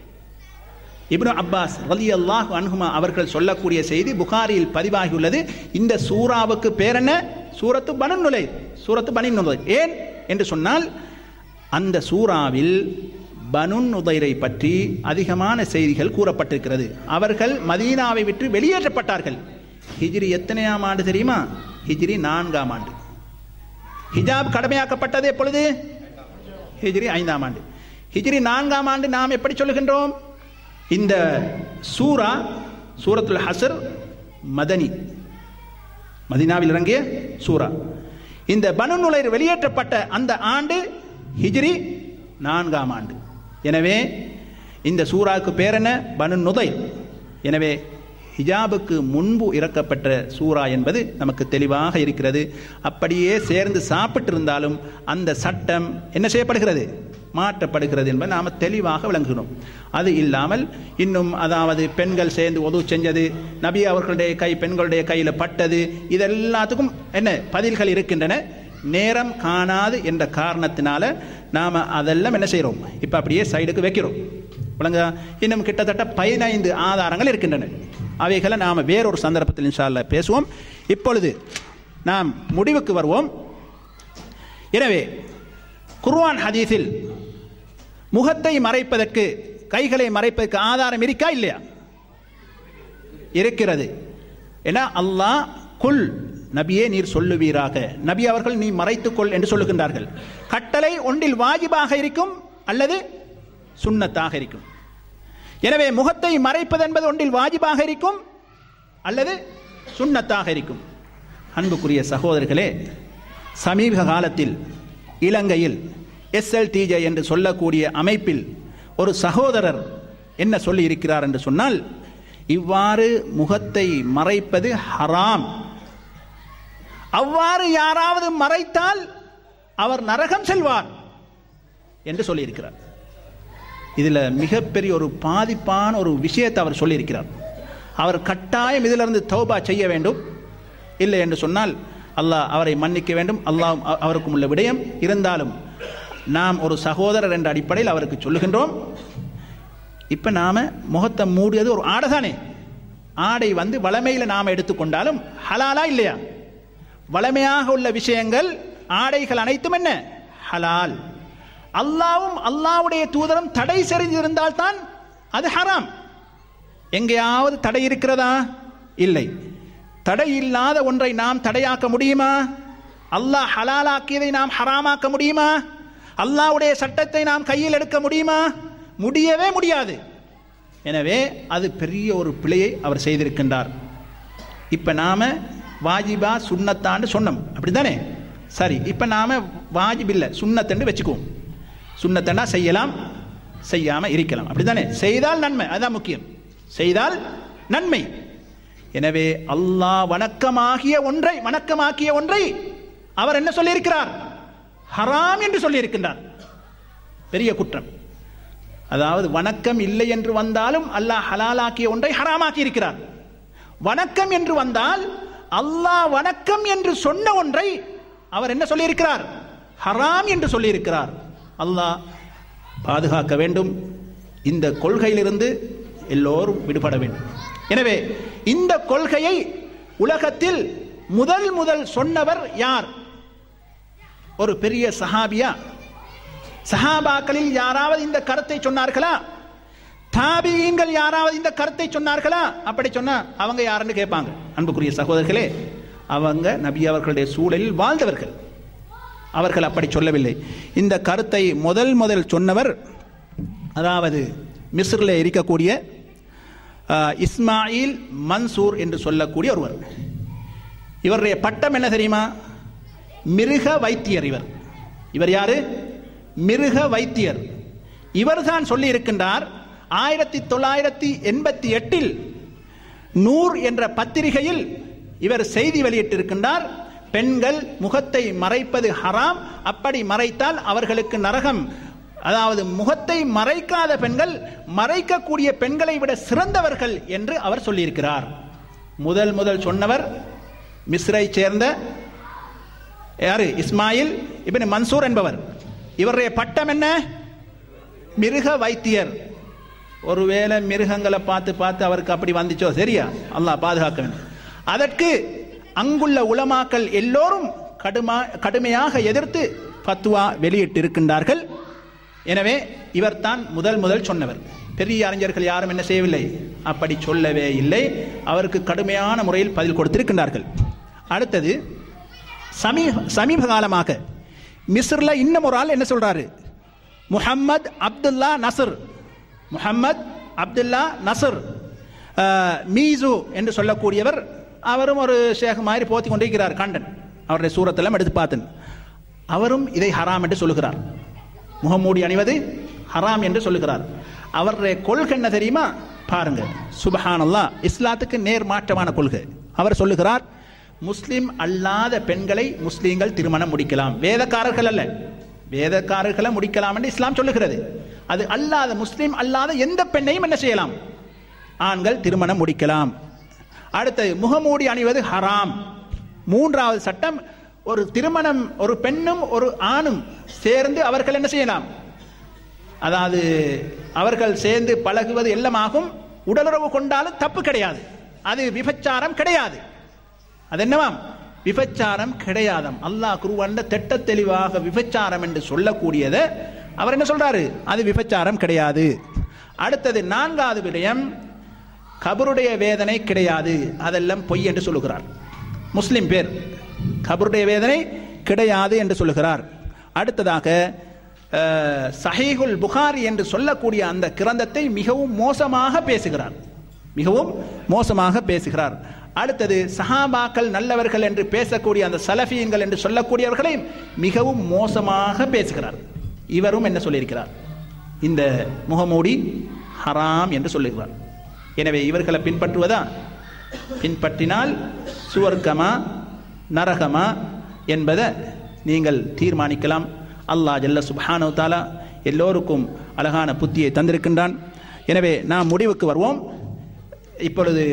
இப்னு அப்பாஸ் ரலி அல்லாஹ் அன்ஹுமா அவர்கள் சொல்லக்கூடிய செய்தி புகாரியில் பதிவாகியுள்ளது இந்த சூறாவுக்கு பேர் என்ன சூரத்து பனு நுலை சூரத்து பனின் நுதை ஏன் என்று சொன்னால் அந்த சூறாவில் பனுன் உதைரை பற்றி அதிகமான செய்திகள் கூறப்பட்டிருக்கிறது அவர்கள் மதீனாவை விட்டு வெளியேற்றப்பட்டார்கள் ஹிஜ்ரி எத்தனையாம் ஆண்டு தெரியுமா ஹிஜ்ரி நான்காம் ஆண்டு ஹிஜாப் கடமையாக்கப்பட்டது எப்பொழுது ஹிஜ்ரி ஐந்தாம் ஆண்டு ஹிஜ்ரி நான்காம் ஆண்டு நாம் எப்படி சொல்லுகின்றோம் இந்த சூரா சூரத்துல் ஹசர் மதனி மதினாவில் இறங்கிய சூரா இந்த பனு நுழைர் வெளியேற்றப்பட்ட அந்த ஆண்டு ஹிஜ்ரி நான்காம் ஆண்டு எனவே இந்த சூறாவுக்கு பேர் என்ன பனு நுதை எனவே ஹிஜாபுக்கு முன்பு இறக்கப்பட்ட சூரா என்பது நமக்கு தெளிவாக இருக்கிறது அப்படியே சேர்ந்து சாப்பிட்டிருந்தாலும் அந்த சட்டம் என்ன செய்யப்படுகிறது மாற்றப்படுகிறது என்பதை நாம் தெளிவாக விளங்குகிறோம் அது இல்லாமல் இன்னும் அதாவது பெண்கள் சேர்ந்து உதவு செஞ்சது நபி அவர்களுடைய கை பெண்களுடைய கையில் பட்டது இதெல்லாத்துக்கும் என்ன பதில்கள் இருக்கின்றன நேரம் காணாது என்ற காரணத்தினால நாம் அதெல்லாம் என்ன செய்கிறோம் இப்போ அப்படியே சைடுக்கு வைக்கிறோம் விளங்க இன்னும் கிட்டத்தட்ட பதினைந்து ஆதாரங்கள் இருக்கின்றன அவைகளை நாம் வேறொரு சந்தர்ப்பத்தில் இன்ஷால்ல பேசுவோம் இப்பொழுது நாம் முடிவுக்கு வருவோம் எனவே குர்ஆன் ஹதீஸில் முகத்தை மறைப்பதற்கு கைகளை மறைப்பதற்கு ஆதாரம் இருக்கா இல்லையா இருக்கிறது ஏன்னா அல்லாஹ் குல் நபியே நீர் சொல்லுவீராக நபி அவர்கள் நீ மறைத்துக்கொள் என்று சொல்லுகின்றார்கள் கட்டளை ஒன்றில் வாஜிபாக இருக்கும் அல்லது சுன்னத்தாக இருக்கும் எனவே முகத்தை மறைப்பது என்பது ஒன்றில் வாஜிபாக இருக்கும் அல்லது சுன்னத்தாக இருக்கும் அன்புக்குரிய சகோதரர்களே சமீப காலத்தில் இலங்கையில் எஸ்எல்டிஜே என்று சொல்லக்கூடிய அமைப்பில் ஒரு சகோதரர் என்ன சொல்லி இருக்கிறார் என்று சொன்னால் இவ்வாறு முகத்தை மறைப்பது ஹராம் அவ்வாறு யாராவது மறைத்தால் அவர் நரகம் செல்வார் என்று சொல்லியிருக்கிறார் இதில் மிகப்பெரிய ஒரு பாதிப்பான ஒரு விஷயத்தை அவர் சொல்லியிருக்கிறார் அவர் கட்டாயம் இதிலிருந்து தௌபா செய்ய வேண்டும் இல்லை என்று சொன்னால் அல்லாஹ் அவரை மன்னிக்க வேண்டும் அல்லாஹ் அவருக்கும் உள்ள விடயம் இருந்தாலும் நாம் ஒரு சகோதரர் என்ற அடிப்படையில் அவருக்கு சொல்லுகின்றோம் இப்போ நாம் முகத்தை மூடியது ஒரு ஆடை தானே ஆடை வந்து வளமையில் நாம் எடுத்துக்கொண்டாலும் ஹலாலா இல்லையா வளமையாக உள்ள விஷயங்கள் ஆடைகள் அனைத்தும் என்ன ஹலால் அல்லாவும் அல்லாவுடைய தூதரும் தடை செறிந்திருந்தால் தான் அது ஹராம் எங்கேயாவது தடை இருக்கிறதா இல்லை தடை இல்லாத ஒன்றை நாம் தடையாக்க முடியுமா அல்லாஹ் ஹலாலாக்கியதை நாம் ஹராமாக்க முடியுமா அல்லாவுடைய சட்டத்தை நாம் கையில் எடுக்க முடியுமா முடியவே முடியாது எனவே அது பெரிய ஒரு பிழையை அவர் செய்திருக்கின்றார் இப்போ நாம வாஜிபா சுண்ணத்தான்னு சொன்னோம் அப்படிதானே சரி இப்போ நாம வாஜிப் இல்லை சுண்ணத்தண்டு வச்சுக்குவோம் சுண்ணத்தண்டா செய்யலாம் செய்யாம இருக்கலாம் அப்படிதானே செய்தால் நன்மை அதுதான் முக்கியம் செய்தால் நன்மை எனவே அல்லாஹ் வணக்கமாகிய ஒன்றை வணக்கமாக்கிய ஒன்றை அவர் என்ன சொல்லியிருக்கிறார் ஹராம் என்று சொல்லியிருக்கின்றார் பெரிய குற்றம் அதாவது வணக்கம் இல்லை என்று வந்தாலும் அல்லாஹ் ஹலாலாக்கிய ஒன்றை ஹராமாக்கி இருக்கிறார் வணக்கம் என்று வந்தால் அல்லாஹ் வணக்கம் என்று சொன்ன ஒன்றை அவர் என்ன சொல்லியிருக்கிறார் ஹராம் என்று சொல்லியிருக்கிறார் அல்லாஹ் பாதுகாக்க வேண்டும் இந்த கொள்கையிலிருந்து எல்லோரும் விடுபட வேண்டும் எனவே இந்த கொள்கையை உலகத்தில் முதல் முதல் சொன்னவர் யார் ஒரு பெரிய சஹாபியா சஹாபாக்களில் யாராவது இந்த கருத்தை சொன்னார்களா தாபியீன்கள் யாராவது இந்த கருத்தை சொன்னார்களா அப்படி சொன்னா அவங்க யாருன்னு கேட்பாங்க அன்புக்குரிய சகோதரர்களே அவங்க நபி அவர்களுடைய சூழலில் வாழ்ந்தவர்கள் அவர்கள் அப்படி சொல்லவில்லை இந்த கருத்தை முதல் முதல் சொன்னவர் அதாவது மிஸ்ரில் இருக்கக்கூடிய ஆஹ், இஸ்மாயில் மன்சூர் என்று சொல்லக்கூடிய ஒருவர் இவருடைய பட்டம் என்ன தெரியுமா மிருக வைத்தியர் இவர் இவர் யாரு மிருக வைத்தியர் இவர்தான் சொல்லி இருக்கின்றார் ஆயிரத்தி தொள்ளாயிரத்தி எண்பத்தி எட்டில் நூர் என்ற பத்திரிகையில் இவர் செய்தி வெளியிட்டிருக்கின்றார் பெண்கள் முகத்தை மறைப்பது ஹராம் அப்படி மறைத்தால் அவர்களுக்கு நரகம் அதாவது முகத்தை மறைக்காத பெண்கள் மறைக்கக்கூடிய பெண்களை விட சிறந்தவர்கள் என்று அவர் சொல்லியிருக்கிறார் முதல் முதல் சொன்னவர் மிஸ்ரை சேர்ந்த யாரு இஸ்மாயில் இபின் மன்சூர் என்பவர் இவருடைய பட்டம் என்ன மிருக வைத்தியர் ஒருவேளை மிருகங்களை பார்த்து பார்த்து அவருக்கு அப்படி வந்துச்சோ சரியா அல்லாஹ் பாதுகாக்க வேண்டும் அதற்கு அங்குள்ள உலமாக்கள் எல்லோரும் கடுமா கடுமையாக எதிர்த்து பத்துவா வெளியிட்டிருக்கின்றார்கள் எனவே இவர்தான் முதல் முதல் சொன்னவர் பெரிய அறிஞர்கள் யாரும் என்ன செய்யவில்லை அப்படி சொல்லவே இல்லை அவருக்கு கடுமையான முறையில் பதில் கொடுத்திருக்கின்றார்கள் அடுத்தது சமீப சமீப காலமாக மிஸ்ரில் இன்னும் ஒரு ஆள் என்ன சொல்றாரு முஹம்மத் அப்துல்லா நசர் முஹம்மத் அப்துல்லா நசர் அஹ், மீசு என்று சொல்லக்கூடியவர் அவரும் ஒரு ஷேக் மாதிரி போத்தி கொண்டிருக்கிறார் கண்டன் அவருடைய சூரத்தெல்லாம் எடுத்து பார்த்தேன் அவரும் இதை ஹராம் என்று சொல்லுகிறார் முகமூடி அணிவது ஹராம் என்று சொல்லுகிறார் அவருடைய கொள்கை என்ன தெரியுமா பாருங்க சுபஹானல்லாஹ் இஸ்லாத்துக்கு நேர் மாற்றமான கொள்கை அவர் சொல்லுகிறார் முஸ்லிம் அல்லாத பெண்களை முஸ்லீம்கள் திருமணம் முடிக்கலாம் வேதக்காரர்கள் அல்ல வேதக்காரர்களை முடிக்கலாம் என்று இஸ்லாம் சொல்லுகிறது அது அல்லாத முஸ்லிம் அல்லாத எந்த பெண்ணையும் என்ன செய்யலாம் ஆண்கள் திருமணம் முடிக்கலாம் அடுத்தது முகமூடி அணிவது ஹராம் மூன்றாவது சட்டம் ஒரு திருமணம் ஒரு பெண்ணும் ஒரு ஆணும் சேர்ந்து அவர்கள் என்ன செய்யலாம் அதாவது அவர்கள் சேர்ந்து பழகுவது எல்லாமாகும் உடலுறவு கொண்டாலும் தப்பு கிடையாது அது விபச்சாரம் கிடையாது அது என்னவாம் விபச்சாரம் கிடையாதாம் அல்லாஹ் குருவண்ட திட்ட தெளிவாக விபச்சாரம் என்று சொல்லக்கூடியதை அவர் என்ன சொல்றாரு அது விபச்சாரம் கிடையாது அடுத்தது நான்காவது விடயம் கபருடைய வேதனை கிடையாது அதெல்லாம் பொய் என்று சொல்லுகிறார் முஸ்லிம் பேர் கபருடைய வேதனை கிடையாது என்று சொல்லுகிறார் அடுத்ததாக அஹ், சஹீஹுல் புகாரி என்று சொல்லக்கூடிய அந்த கிரந்தத்தை மிகவும் மோசமாக பேசுகிறார் மிகவும் மோசமாக பேசுகிறார் அடுத்தது சஹாபாக்கள் நல்லவர்கள் என்று பேசக்கூடிய அந்த சலஃபியன்கள் என்று சொல்லக்கூடியவர்களை மிகவும் மோசமாக பேசுகிறார் இவரும் என்ன சொல்லியிருக்கிறார் இந்த முகமூடி ஹராம் என்று சொல்லுகிறார் எனவே இவர்களை பின்பற்றுவதா பின்பற்றினால் சுவர்க்கமா நரகமா என்பதை நீங்கள் தீர்மானிக்கலாம் அல்லாஹ் ஜல்ல சுப்ஹானஹு தாலா எல்லோருக்கும் அழகான புத்தியை தந்திருக்கின்றான் எனவே நாம் முடிவுக்கு வருவோம் இப்பொழுது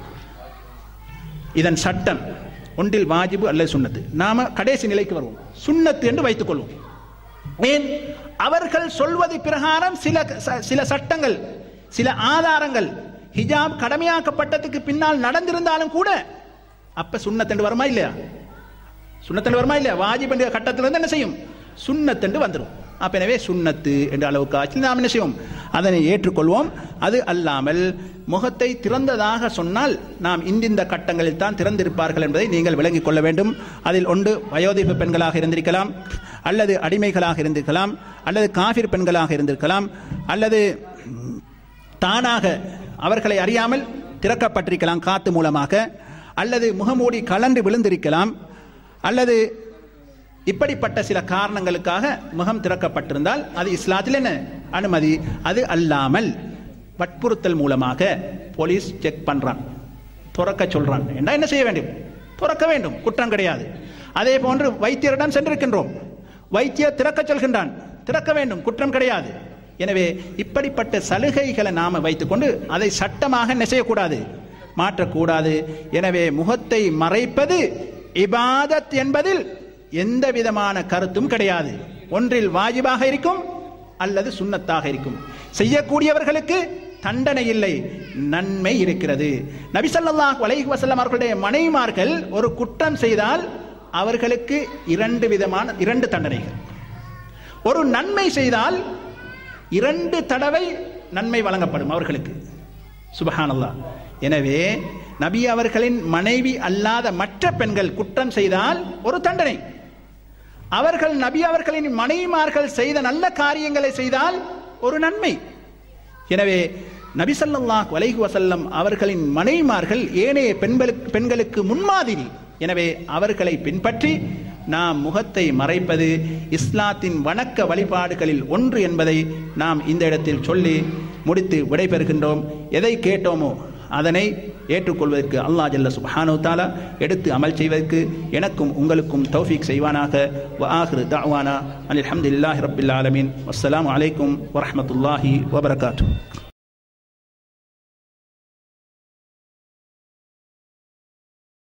இதன் சட்டம் ஒன்றில் வாஜிபு அல்லது சுன்னத்து நாம கடைசி நிலைக்கு வருவோம் சுன்னத்து என்று வைத்துக் கொள்வோம் ஏன் அவர்கள் சொல்வது பிரகாரம் சில ச- சில சட்டங்கள் சில ஆதாரங்கள் ஹிஜாப் கடமையாக்கப்பட்டதுக்கு பின்னால் நடந்திருந்தாலும் கூட அப்ப சுண்ணத்தண்டு வருமா இல்லையா சுண்ணத்தண்டு வருமா இல்லையா வாஜிப் என்ற கட்டத்தில் இருந்து என்ன செய்யும் சுண்ணத்தண்டு வந்துடும் அப்ப எனவே சுண்ணத்து என்ற அளவுக்கு ஆச்சு நாம் என்ன செய்வோம் அதனை ஏற்றுக்கொள்வோம் அது அல்லாமல் முகத்தை திறந்ததாக சொன்னால் நாம் இந்திந்த கட்டங்களில் தான் திறந்திருப்பார்கள் என்பதை நீங்கள் விளங்கிக் கொள்ள வேண்டும் அதில் ஒன்று வயோதிப பெண்களாக இருந்திருக்கலாம் அல்லது அடிமைகளாக இருந்திருக்கலாம் அல்லது காஃபிர் பெண்களாக இருந்திருக்கலாம் அல்லது ம், தானாக அவர்களை அறியாமல் திறக்கப்பட்டிருக்கலாம் காத்து மூலமாக அல்லது முகமூடி கலண்டு விழுந்திருக்கலாம் அல்லது இப்படிப்பட்ட சில காரணங்களுக்காக முகம் திறக்கப்பட்டிருந்தால் அது இஸ்லாத்தில் என்ன அனுமதி அது அல்லாமல் வற்புறுத்தல் மூலமாக போலீஸ் செக் பண்றான் துறக்க சொல்றான் என்ன என்ன செய்ய வேண்டும் துறக்க வேண்டும் குற்றம் கிடையாது அதே போன்று வைத்தியரிடம் சென்றிருக்கின்றோம் வைத்தியர் திறக்க சொல்கின்றான் திறக்க வேண்டும் குற்றம் கிடையாது எனவே இப்படிப்பட்ட சலுகைகளை நாம வைத்துக்கொண்டு அதை சட்டமாக என்ன செய்யக்கூடாது மாற்றக்கூடாது எனவே முகத்தை மறைப்பது இபாதத் என்பதில் எந்த விதமான கருத்தும் கிடையாது ஒன்றில் வாஜிபாக இருக்கும் அல்லது சுன்னத்தாக இருக்கும் செய்யக்கூடியவர்களுக்கு தண்டனை இல்லை நன்மை இருக்கிறது நபி ஸல்லல்லாஹு அலைஹி வஸல்லம் அவர்களுடைய மனைவிமார்கள் ஒரு குற்றம் செய்தால் அவர்களுக்கு இரண்டு விதமான இரண்டு தண்டனைகள் ஒரு நன்மை செய்தால் இரண்டு தடவை நன்மை வழங்கப்படும் அவர்களுக்கு சுபஹானல்லாஹ் எனவே நபி அவர்களின் மனைவி அல்லாத மற்ற பெண்கள் குற்றம் செய்தால் ஒரு தண்டனை அவர்கள் நபி அவர்களின் மனைவிமார்கள் செய்த நல்ல காரியங்களை செய்தால் ஒரு நன்மை எனவே நபிசல்லாஹ் வலைஹி வசல்லம் அவர்களின் மனைவிமார்கள் ஏனைய பெண்களுக்கு பெண்களுக்கு முன்மாதிரி எனவே அவர்களை பின்பற்றி நாம் முகத்தை மறைப்பது இஸ்லாத்தின் வணக்க வழிபாடுகளில் ஒன்று என்பதை நாம் இந்த இடத்தில் சொல்லி முடித்து விடைபெறுகின்றோம் எதை கேட்டோமோ அதனை ஏற்றுக்கொள்வதற்கு அல்லாஹ் ஜல்ல சுப்ஹானு தாலா எடுத்து அமல் செய்வதற்கு எனக்கும் உங்களுக்கும் தௌஃபீக் செய்வானாக வ ஆஹிரு தஅவானா அல்ஹம்துலில்லாஹி ரப்பில் ஆலமீன் வஸ்ஸலாமு அலைக்கும் வரஹ்மத்துல்லாஹி வபரகாத்துஹு